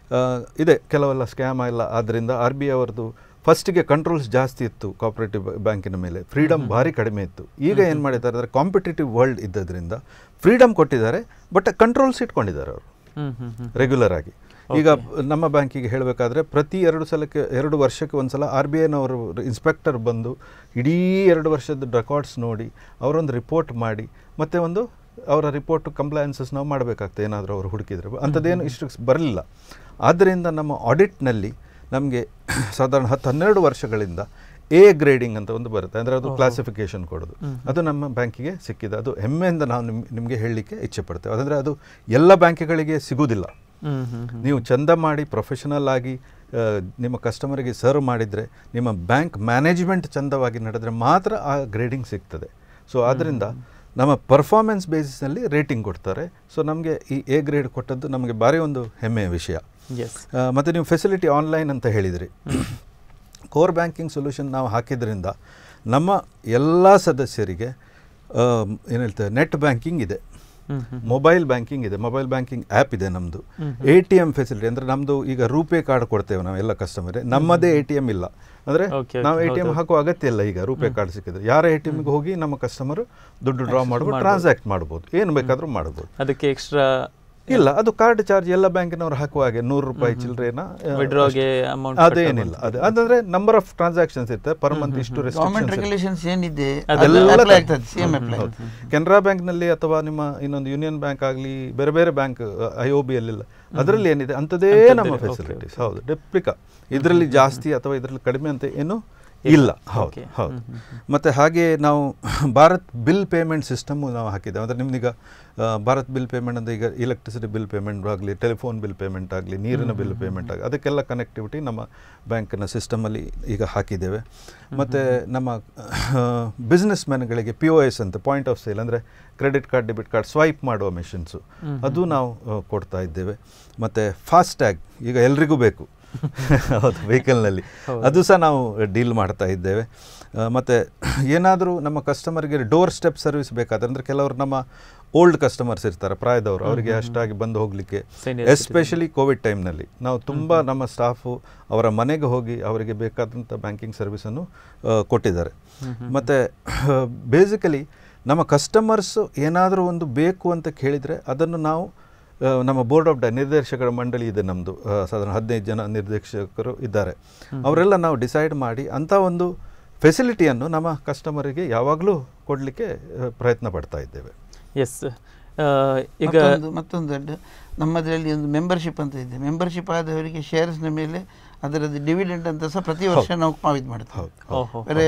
ಇದೆ ಕೆಲವೆಲ್ಲ ಸ್ಕ್ಯಾಮ್ ಎಲ್ಲ ಆದ್ದರಿಂದ ಆರ್ ಬಿ ಐ ಅವರದು ಫಸ್ಟಿಗೆ ಕಂಟ್ರೋಲ್ಸ್ ಜಾಸ್ತಿ ಇತ್ತು ಕಾಪರೇಟಿವ್ ಬ್ಯಾಂಕಿನ ಮೇಲೆ ಫ್ರೀಡಮ್ ಭಾರಿ ಕಡಿಮೆ ಇತ್ತು ಈಗ ಏನು ಮಾಡಿದ್ದಾರೆ ಅಂದರೆ ಕಾಂಪಿಟೇಟಿವ್ ವರ್ಲ್ಡ್ ಇದ್ದದ್ರಿಂದ ಫ್ರೀಡಮ್ ಕೊಟ್ಟಿದ್ದಾರೆ ಬಟ್ ಕಂಟ್ರೋಲ್ಸ್ ಇಟ್ಕೊಂಡಿದ್ದಾರೆ ಅವರು ಹ್ಮ್ ಹ್ಮ್ ಹ್ಮ್ ರೆಗ್ಯುಲರ್ ಆಗಿ ಈಗ ನಮ್ಮ ಬ್ಯಾಂಕಿಗೆ ಹೇಳಬೇಕಾದ್ರೆ ಪ್ರತಿ ಎರಡು ಸಲಕ್ಕೆ ಎರಡು ವರ್ಷಕ್ಕೆ ಒಂದು ಸಲ ಆರ್ ಬಿ ಐನವರು ಇನ್ಸ್ಪೆಕ್ಟರ್ ಬಂದು ಇಡೀ ಎರಡು ವರ್ಷದ ರೆಕಾರ್ಡ್ಸ್ ನೋಡಿ ಅವರೊಂದು ರಿಪೋರ್ಟ್ ಮಾಡಿ ಮತ್ತೆ ಒಂದು ಅವರ ರಿಪೋರ್ಟ್ ಕಂಪ್ಲಯನ್ಸಸ್ ನಾವು ಮಾಡಬೇಕಾಗ್ತದೆ ಏನಾದರೂ ಅವರು ಹುಡುಕಿದ್ರೆ ಅಂಥದ್ದೇನು ಇಷ್ಟು ಬರಲಿಲ್ಲ ಆದ್ದರಿಂದ ನಮ್ಮ ಆಡಿಟ್ನಲ್ಲಿ ನಮಗೆ ಸಾಧಾರಣ ಹತ್ತು ಹನ್ನೆರಡು ವರ್ಷಗಳಿಂದ ಎ ಗ್ರೇಡಿಂಗ್ ಅಂತ ಒಂದು ಬರುತ್ತೆ ಅಂದರೆ ಅದು ಕ್ಲಾಸಿಫಿಕೇಶನ್ ಕೊಡೋದು ಅದು ನಮ್ಮ ಬ್ಯಾಂಕಿಗೆ ಸಿಕ್ಕಿದೆ ಅದು ಹೆಮ್ಮೆಯಿಂದ ನಾವು ನಿಮ್ ನಿಮಗೆ ಹೇಳಲಿಕ್ಕೆ ಇಚ್ಛೆ ಪಡ್ತೇವೆ ಅದಂದರೆ ಅದು ಎಲ್ಲ ಬ್ಯಾಂಕ್ಗಳಿಗೆ ಸಿಗುವುದಿಲ್ಲ ಹ್ಮ್ ಹ್ಮ್ ಹ್ಮ್. ನೀವು ಚಂದ ಮಾಡಿ ಪ್ರೊಫೆಷನಲ್ ಆಗಿ ಆ, ನಿಮ್ಮ ಕಸ್ಟಮರಿಗೆ ಸರ್ವ್ ಮಾಡಿದರೆ ನಿಮ್ಮ ಬ್ಯಾಂಕ್ ಮ್ಯಾನೇಜ್ಮೆಂಟ್ ಚಂದವಾಗಿ ನಡೆದರೆ ಮಾತ್ರ ಆ ಗ್ರೇಡಿಂಗ್ ಸಿಗ್ತದೆ ಸೊ ಆದ್ದರಿಂದ ನಮ್ಮ ಪರ್ಫಾರ್ಮೆನ್ಸ್ ಬೇಸಿಸ್ನಲ್ಲಿ ರೇಟಿಂಗ್ ಕೊಡ್ತಾರೆ ಸೊ ನಮಗೆ ಈ ಎ ಗ್ರೇಡ್ ಕೊಟ್ಟದ್ದು ನಮಗೆ ಭಾರಿ ಒಂದು ಹೆಮ್ಮೆಯ ವಿಷಯ ಎಸ್ ಆ, ಮತ್ತು ನೀವು ಫೆಸಿಲಿಟಿ ಆನ್ಲೈನ್ ಅಂತ ಹೇಳಿದಿರಿ ಕೋರ್ ಬ್ಯಾಂಕಿಂಗ್ ಸೊಲ್ಯೂಷನ್ ನಾವು ಹಾಕಿದ್ರಿಂದ ನಮ್ಮ ಎಲ್ಲ ಸದಸ್ಯರಿಗೆ ಏನು ಹೇಳ್ತಾರೆ ನೆಟ್ ಬ್ಯಾಂಕಿಂಗ್ ಇದೆ ಹ್ಮ್ ಹ್ಮ್ ಮೊಬೈಲ್ ಬ್ಯಾಂಕಿಂಗ್ ಇದೆ ಮೊಬೈಲ್ ಬ್ಯಾಂಕಿಂಗ್ ಆ್ಯಪ್ ಇದೆ ನಮ್ಮದು ಎ ಟಿ ಎಮ್ ಫೆಸಿಲಿಟಿ ಅಂದರೆ ನಮ್ಮದು ಈಗ ರೂಪೇ ಕಾರ್ಡ್ ಕೊಡ್ತೇವೆ ನಾವು ಎಲ್ಲ ಕಸ್ಟಮರ್ ನಮ್ಮದೇ ಎ ಟಿ ಎಮ್ ಇಲ್ಲ ಅಂದರೆ Okay, okay, ನಾವು ಎ ಟಿ ಎಮ್ ಹೌದು. ಹಾಕುವ ಅಗತ್ಯ ಇಲ್ಲ ಈಗ ರೂಪೇ ಕಾರ್ಡ್ ಸಿಕ್ಕಿದ್ರೆ ಯಾರ ಎ ಟಿ ಎಮ್ಗೆ ಹೋಗಿ ನಮ್ಮ ಕಸ್ಟಮರ್ ದುಡ್ಡು ಡ್ರಾ ಮಾಡ್ಬೋದು ಮಾಡ್ಬೋದು. ಟ್ರಾನ್ಸಾಕ್ಟ್ ಮಾಡ್ಬೋದು ಏನು ಬೇಕಾದರೂ ಮಾಡ್ಬೋದು ಅದಕ್ಕೆ ಎಕ್ಸ್ಟ್ರಾ ಇಲ್ಲ ಅದು ಕಾರ್ಡ್ ಚಾರ್ಜ್ ಎಲ್ಲ ಬ್ಯಾಂಕಿನವರು ಹಾಕುವ ಹಾಗೆ ನೂರು ರೂಪಾಯಿ ಚಿಲ್ಲರೆನ ವಿಡ್ರಾಗೆ ಅಮೌಂಟ್ ಅದೇನಿಲ್ಲ ಅದು ಅದಂದ್ರೆ ನಂಬರ್ ಆಫ್ ಟ್ರಾನ್ಸಾಕ್ಷನ್ಸ್ ಇರುತ್ತೆ ಪರ್ ಮಂತ್ ಇಷ್ಟು ಗೌರ್ಮೆಂಟ್ ರೆಸ್ಟ್ರಿಕ್ಷನ್ಸ್ ರೆಗ್ಯುಲೇಷನ್ಸ್ ಏನಿದೆ ಅದೆಲ್ಲ ಅಪ್ಲೈ ಆಗ್ತದೆ ಸೇಮ್ ಅಪ್ಲೈ ಕೆನರಾ ಬ್ಯಾಂಕ್ನಲ್ಲಿ ಅಥವಾ ನಿಮ್ಮ ಇನ್ನೊಂದು ಯೂನಿಯನ್ ಬ್ಯಾಂಕ್ ಆಗಲಿ ಬೇರೆ ಬೇರೆ ಬ್ಯಾಂಕ್ ಐ ಒ ಬಿ ಅಲ್ಲಿಲ್ಲ ಅದರಲ್ಲಿ ಏನಿದೆ ಅಂಥದ್ದೇ ನಮ್ಮ ಫೆಸಿಲಿಟೀಸ್ ಹೌದು ಡೆಪ್ಲಿಕಾ ಇದರಲ್ಲಿ ಜಾಸ್ತಿ ಅಥವಾ ಇದರಲ್ಲಿ ಕಡಿಮೆ ಅಂತ ಏನು ಇಲ್ಲ ಹೌದು Okay. ಹೌದು ಮತ್ತು ಹಾಗೆ ನಾವು ಭಾರತ್ ಬಿಲ್ ಪೇಮೆಂಟ್ ಸಿಸ್ಟಮು ನಾವು ಹಾಕಿದ್ದೇವೆ ಅಂದರೆ ನಿಮ್ದೀಗ ಆ, ಭಾರತ್ ಬಿಲ್ ಪೇಮೆಂಟ್ ಅಂದರೆ ಈಗ ಇಲೆಕ್ಟ್ರಿಸಿಟಿ ಬಿಲ್ ಪೇಮೆಂಟ್ ಆಗಲಿ ಟೆಲಿಫೋನ್ ಬಿಲ್ ಪೇಮೆಂಟ್ ಆಗಲಿ ನೀರಿನ ಬಿಲ್ ಪೇಮೆಂಟ್ ಆಗಲಿ ಅದಕ್ಕೆಲ್ಲ ಕನೆಕ್ಟಿವಿಟಿ ನಮ್ಮ ಬ್ಯಾಂಕಿನ ಸಿಸ್ಟಮಲ್ಲಿ ಈಗ ಹಾಕಿದ್ದೇವೆ ಮತ್ತು ನಮ್ಮ ಬಿಸ್ನೆಸ್ ಮ್ಯಾನ್ಗಳಿಗೆ ಪಿ ಒ ಎಸ್ ಅಂತ ಪಾಯಿಂಟ್ ಆಫ್ ಸೇಲ್ ಅಂದರೆ credit card debit card swipe ಮಾಡುವ ಮೆಷಿನ್ಸು ಅದು ನಾವು ಆ, ಕೊಡ್ತಾ ಇದ್ದೇವೆ ಮತ್ತು ಫಾಸ್ಟ್ಯಾಗ್ ಈಗ ಎಲ್ರಿಗೂ ಬೇಕು ಹೌದು ವೆಹಿಕಲ್ನಲ್ಲಿ ಅದು ಸಹ ನಾವು ಡೀಲ್ ಮಾಡ್ತಾ ಇದ್ದೇವೆ ಆ, ಮತ್ತೆ ಏನಾದರೂ ನಮ್ಮ ಕಸ್ಟಮರ್ಗೆ ಡೋರ್ ಸ್ಟೆಪ್ ಸರ್ವಿಸ್ ಬೇಕಾದ್ರೆ ಅಂದರೆ ಕೆಲವರು ನಮ್ಮ ಓಲ್ಡ್ ಕಸ್ಟಮರ್ಸ್ ಇರ್ತಾರೆ ಪ್ರಾಯದವರು ಅವರಿಗೆ ಅಷ್ಟಾಗಿ ಬಂದು ಹೋಗಲಿಕ್ಕೆ Senior ಎಸ್ಪೆಷಲಿ ಕೋವಿಡ್ ಟೈಮ್ನಲ್ಲಿ ನಾವು ತುಂಬ ನಮ್ಮ ಸ್ಟಾಫು ಅವರ ಮನೆಗೆ ಹೋಗಿ ಅವರಿಗೆ ಬೇಕಾದಂಥ ಬ್ಯಾಂಕಿಂಗ್ ಸರ್ವಿಸನ್ನು ಆ, ಕೊಟ್ಟಿದ್ದಾರೆ ಮತ್ತು ಬೇಸಿಕಲಿ ನಮ್ಮ ಕಸ್ಟಮರ್ಸು ಏನಾದರೂ ಒಂದು ಬೇಕು ಅಂತ ಕೇಳಿದರೆ ಅದನ್ನು ನಾವು ಆ, ನಮ್ಮ ಬೋರ್ಡ್ ಆಫ್ ಡ ನಿರ್ದೇಶಕರ ಮಂಡಳಿ ಇದೆ ನಮ್ಮದು ಸಾಧಾರಣ ಹದಿನೈದು ಜನ ನಿರ್ದೇಶಕರು ಇದ್ದಾರೆ ಅವರೆಲ್ಲ ನಾವು ಡಿಸೈಡ್ ಮಾಡಿ ಅಂಥ ಒಂದು ಫೆಸಿಲಿಟಿಯನ್ನು ನಮ್ಮ ಕಸ್ಟಮರಿಗೆ ಯಾವಾಗಲೂ ಕೊಡಲಿಕ್ಕೆ ಪ್ರಯತ್ನ ಪಡ್ತಾ ಇದ್ದೇವೆ ಎಸ್ ಈಗ ಮತ್ತೊಂದು ಮತ್ತೊಂದು ದೊಡ್ಡ ನಮ್ಮದರಲ್ಲಿ ಒಂದು ಮೆಂಬರ್ಶಿಪ್ ಅಂತ ಇದೆ ಮೆಂಬರ್ಶಿಪ್ ಆದವರಿಗೆ ಶೇರ್ಸ್ನ ಮೇಲೆ ಅದರದ್ದು ಡಿವಿಡೆಂಟ್ ಅಂತ ಸಹ ಪ್ರತಿ ವರ್ಷ ನಾವು ಇದು ಮಾಡ್ತೇವೆ ಹೌದು ಓಹೋ ಬೇರೆ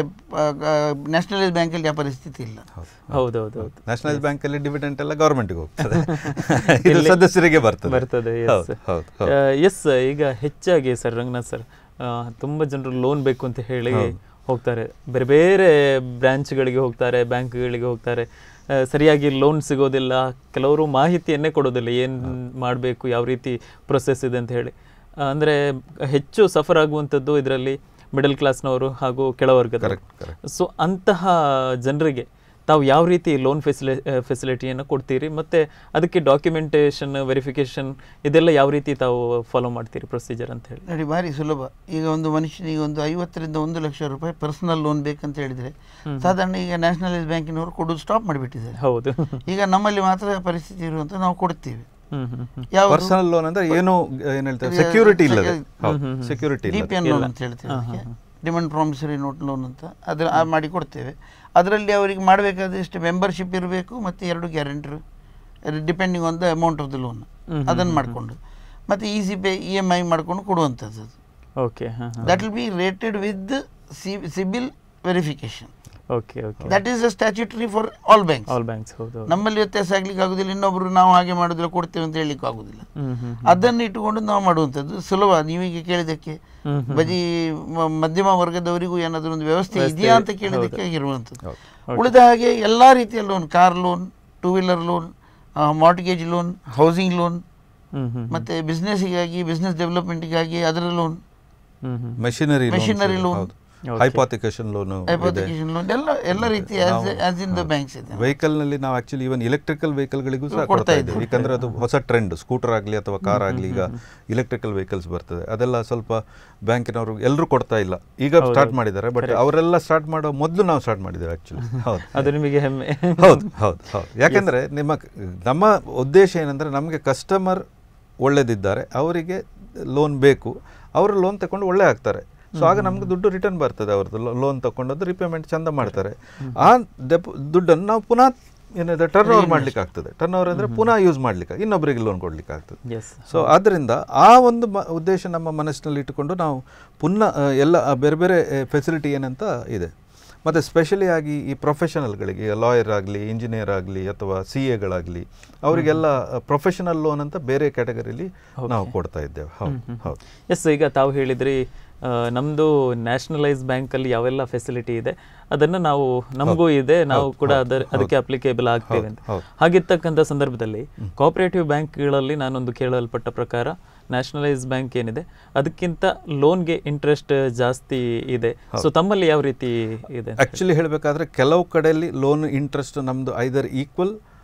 ನ್ಯಾಷನಲೈಸ್ ಬ್ಯಾಂಕಲ್ಲಿ ಆ ಪರಿಸ್ಥಿತಿ ಇಲ್ಲ ಹೌದೌದು ಹೌದು ನ್ಯಾಷನಲ್ ಬ್ಯಾಂಕಲ್ಲಿ ಡಿವಿಡೆಂಟ್ ಎಲ್ಲ ಗೌರ್ಮೆಂಟ್ಗೆ ಹೋಗ್ತದೆ ಇದು ಸದಸ್ಯರಿಗೆ ಬರ್ತದೆ ಬರ್ತದೆ ಹೌದು ಹೌದು ಹೌದು ಎಸ್ ಈಗ ಹೆಚ್ಚಾಗಿ ಸರ್ ರಂಗನಾಥ್ ಸರ್ ತುಂಬ ಜನರು ಲೋನ್ ಬೇಕು ಅಂತ ಹೇಳಿ ಹೋಗ್ತಾರೆ ಬೇರೆ ಬೇರೆ ಬ್ರಾಂಚ್ಗಳಿಗೆ ಹೋಗ್ತಾರೆ ಬ್ಯಾಂಕ್ಗಳಿಗೆ ಹೋಗ್ತಾರೆ ಆ, ಸರಿಯಾಗಿ ಲೋನ್ ಸಿಗೋದಿಲ್ಲ ಕೆಲವರು ಮಾಹಿತಿಯನ್ನೇ ಕೊಡೋದಿಲ್ಲ ಏನು ಮಾಡಬೇಕು ಯಾವ ರೀತಿ ಪ್ರೊಸೆಸ್ ಇದೆ ಅಂತ ಹೇಳಿ ಆ, ಅಂದ್ರೆ ಹೆಚ್ಚು ಸಫರ್ ಆಗುವಂಥದ್ದು ಇದರಲ್ಲಿ ಮಿಡಲ್ ಕ್ಲಾಸ್ನವರು ಹಾಗೂ ಕೆಳವರ್ಗದ Correct, correct. ಸೊ ಅಂತಹ ಜನರಿಗೆ ತಾವು ಯಾವ ರೀತಿ ಲೋನ್ ಫೆಸಿಲಿ ಫೆಸಿಲಿಟಿಯನ್ನು ಕೊಡ್ತೀರಿ ಮತ್ತು ಅದಕ್ಕೆ ಡಾಕ್ಯುಮೆಂಟೇಷನ್ ವೆರಿಫಿಕೇಷನ್ ಇದೆಲ್ಲ ಯಾವ ರೀತಿ ತಾವು ಫಾಲೋ ಮಾಡ್ತೀರಿ ಪ್ರೊಸೀಜರ್ ಅಂತ ಹೇಳಿ ನೋಡಿ ಭಾರಿ ಸುಲಭ ಈಗ ಒಂದು ಮನುಷ್ಯನಿಗೆ ಒಂದು ಐವತ್ತರಿಂದ ಒಂದು ಲಕ್ಷ ರೂಪಾಯಿ ಪರ್ಸನಲ್ ಲೋನ್ ಬೇಕಂತ ಹೇಳಿದರೆ ಸಾಧಾರಣ ಈಗ ನ್ಯಾಷನಲೈಸ್ ಬ್ಯಾಂಕಿನವರು ಕೊಡೋದು ಸ್ಟಾಪ್ ಮಾಡಿಬಿಟ್ಟಿದ್ದಾರೆ ಹೌದು ಈಗ ನಮ್ಮಲ್ಲಿ ಮಾತ್ರ ಪರಿಸ್ಥಿತಿ ಇರುವಂತ ನಾವು ಕೊಡ್ತೇವೆ ಹ್ಮ್ ಹ್ಮ್ ಹ್ಮ್ ಯಾವುದು ಪರ್ಸನಲ್ ಲೋನ್ ಅಂದ್ರೆ ಏನು ಏನ್ ಹೇಳ್ತಾರೆ ಸೆಕ್ಯೂರಿಟಿ ಇಲ್ಲದೆ ಸೆಕ್ಯೂರಿಟಿ ಡಿ ಇಲ್ಲ ಪಿ ಎನ್ ಲೋನ್ ಅಂತ ಹೇಳ್ತೇವೆ ಅದಕ್ಕೆ ಡಿಮಾಂಡ್ ಪ್ರಾಮಿಸರಿ ನೋಟ್ ಲೋನ್ ಅಂತ ಅದರ ಆ ಮಾಡಿ ಕೊಡ್ತೇವೆ ಅದರಲ್ಲಿ ಅವರಿಗೆ ಮಾಡಬೇಕಾದಷ್ಟು ಮೆಂಬರ್ಶಿಪ್ ಇರಬೇಕು ಮತ್ತು ಎರಡು guarantor depending on the amount of the loan ಅದನ್ನು ಮಾಡಿಕೊಂಡು ಮತ್ತು easy pay E M I ಮಾಡಿಕೊಂಡು ಕೊಡುವಂಥದ್ದು ಅದು ಓಕೆ ಹಾಂ ಹಾಂ that will be rated with CIBIL verification okay okay that is a statutory for all banks all banks ಹೌದು ಹೌದು. ನಮ್ಮಲ್ಲಿ ವ್ಯತ್ಯಾಸ ಆಗ್ಲಿಕ್ಕೆ ಆಗುದಿಲ್ಲ ಇನ್ನೊಬ್ರು ನಾವು ಹಾಗೆ ಮಾಡಿದ್ರೆ ಕೊಡ್ತೇವೆ ಅಂತ ಹೇಳಲಿಕ್ಕೆ ಆಗುದಿಲ್ಲ ಹ್ಮ್ ಹ್ಮ್ ಅದನ್ನು ಇಟ್ಟುಕೊಂಡು ನಾವು ಮಾಡುವಂಥದ್ದು ಸುಲಭ ನೀವೀಗ ಕೇಳಿದಕ್ಕೆ ಹ್ಮ್ ಬರೀ ಮ- ಮಧ್ಯಮ ವರ್ಗದವರಿಗೂ ಏನಾದರೂ ಒಂದು ವ್ಯವಸ್ಥೆ ಇದೆಯಾ ಅಂತ ಕೇಳಿದಕ್ಕೆ ಇರುವಂಥದ್ದು ಹೌದು. ಉಳಿದ ಹಾಗೆ ಎಲ್ಲ ರೀತಿಯ loan car loan two wheeler loan mortgage loan housing loan hmm hmm ಮತ್ತೆ ಬಿಸ್ನೆಸ್ಸಿಗಾಗಿ ಬಿಸ್ನೆಸ್ ಡೆವಲಪ್ಮೆಂಟ್ಗಾಗಿ ಅದರ loan hmm hmm machinery Machinery loan. Hypothecation loan hypothecation loan ಎಲ್ಲ ಎಲ್ಲ ರೀತಿಯ ಆಸ್ ಇನ್ ದ ಬ್ಯಾಂಕ್ಸ್ ಇದೆ ವೆಹಿಕಲ್ ನಲ್ಲಿ ನಾವು ಆಕ್ಚುಲಿ ಇವನ್ ಇಲೆಕ್ಟ್ರಿಕಲ್ ವೆಹಿಕಲ್ಗಳಿಗೂ ಸಹ ಕೊಡ್ತಾ ಕೊಡ್ತಾ ಇದ್ದೀವಿ ಯಾಕಂದ್ರೆ ಅದು ಹೊಸ ಟ್ರೆಂಡ್ ಸ್ಕೂಟರ್ ಆಗಲಿ ಅಥವಾ ಕಾರ್ ಆಗಲಿ ಈಗ ಇಲೆಕ್ಟ್ರಿಕಲ್ ವೆಹಿಕಲ್ಸ್ ಬರ್ತದೆ ಅದೆಲ್ಲ ಸ್ವಲ್ಪ ಬ್ಯಾಂಕಿನವರು ಎಲ್ಲರೂ ಕೊಡ್ತಾ ಇಲ್ಲ ಈಗ ಸ್ಟಾರ್ಟ್ ಮಾಡಿದ್ದಾರೆ ಬಟ್ ಅವರೆಲ್ಲ ಸ್ಟಾರ್ಟ್ ಮಾಡೋ ಮೊದಲು ನಾವು ಸ್ಟಾರ್ಟ್ ಮಾಡಿದ್ದೇವೆ ಆಕ್ಚುಲಿ ಹೌದು ಅದು ನಿಮಗೆ ಹೆಮ್ಮೆ ಹೌದು ಹೌದು ಹೌದು ಯಾಕೆಂದ್ರೆ ನಿಮ್ಮ ನಮ್ಮ ಉದ್ದೇಶ ಏನಂದ್ರೆ ನಮಗೆ ಕಸ್ಟಮರ್ ಒಳ್ಳೆದಿದ್ದಾರೆ ಅವರಿಗೆ ಲೋನ್ ಬೇಕು ಅವರು ಲೋನ್ ತಗೊಂಡು ಒಳ್ಳೆ ಆಗ್ತಾರೆ ಸೊ ಆಗ ನಮ್ಗೆ ದುಡ್ಡು ರಿಟರ್ನ್ ಬರ್ತದೆ ಅವ್ರದ್ದು ಲೋನ್ ತಗೊಂಡದ್ದು ರಿಪೇಮೆಂಟ್ ಚಂದ ಮಾಡ್ತಾರೆ ಆ ಡೆಪ್ ದುಡ್ಡನ್ನು ನಾವು ಪುನಃ ಏನಿದೆ ಟರ್ನ್ ಓವರ್ ಮಾಡ್ಲಿಕ್ಕೆ ಆಗ್ತದೆ ಟರ್ನ್ ಓವರ್ ಅಂದ್ರೆ ಪುನಃ ಯೂಸ್ ಮಾಡ್ಲಿಕ್ಕೆ ಇನ್ನೊಬ್ಬರಿಗೆ ಲೋನ್ ಕೊಡ್ಲಿಕ್ಕೆ ಆಗ್ತದೆ ಎಸ್ ಸೊ ಆದ್ದರಿಂದ ಆ ಒಂದು ಮ- ಉದ್ದೇಶ ನಮ್ಮ ಮನಸ್ಸಿನಲ್ಲಿ ಇಟ್ಟುಕೊಂಡು ನಾವು ಪುನಃ ಆ, ಎಲ್ಲ ಆ ಬೇರೆ ಬೇರೆ ಫೆಸಿಲಿಟಿ ಏನಂತ ಇದೆ ಮತ್ತು ಸ್ಪೆಷಲಿ ಆಗಿ ಈ ಪ್ರೊಫೆಷನಲ್ಗಳಿಗೆ ಲಾಯರ್ ಆಗಲಿ ಇಂಜಿನಿಯರ್ ಆಗಲಿ ಅಥವಾ ಸಿ ಎಗಳಾಗಲಿ ಅವರಿಗೆಲ್ಲ ಪ್ರೊಫೆಷನಲ್ ಲೋನ್ ಅಂತ ಬೇರೆ ಕ್ಯಾಟಗರಿಲಿ ನಾವು ಕೊಡ್ತಾ ಇದ್ದೇವೆ ಹೌದು ಹೌದು ಎಸ್ ಈಗ ತಾವು ಹೇಳಿದ್ರಿ ಆ, ನಮ್ದು ನ್ಯಾಷನಲೈಸ್ ಬ್ಯಾಂಕಲ್ಲಿ ಯಾವೆಲ್ಲ ಫೆಸಿಲಿಟಿ ಇದೆ ಅದನ್ನು ನಾವು ನಮಗೂ ಇದೆ ನಾವು ಕೂಡ ಅದರ ಅದಕ್ಕೆ ಅಪ್ಲಿಕೇಬಲ್ ಆಗ್ತೇವೆ ಅಂತ ಹೌದು. ಹಾಗಿರ್ತಕ್ಕಂಥ ಸಂದರ್ಭದಲ್ಲಿ ಕೋಆಪರೇಟಿವ್ ಬ್ಯಾಂಕ್ಗಳಲ್ಲಿ ನಾನೊಂದು ಕೇಳಲ್ಪಟ್ಟ ಪ್ರಕಾರ ನ್ಯಾಷನಲೈಸ್ ಬ್ಯಾಂಕ್ ಏನಿದೆ ಅದಕ್ಕಿಂತ ಲೋನ್ಗೆ ಇಂಟ್ರೆಸ್ಟ್ ಜಾಸ್ತಿ ಇದೆ ಸೊ ತಮ್ಮಲ್ಲಿ ಯಾವ ರೀತಿ ಇದೆ ಆ್ಯಕ್ಚುಲಿ ಹೇಳಬೇಕಾದ್ರೆ ಕೆಲವು ಕಡೆಯಲ್ಲಿ ಲೋನ್ ಇಂಟ್ರೆಸ್ಟ್ ನಮ್ಮದು either equal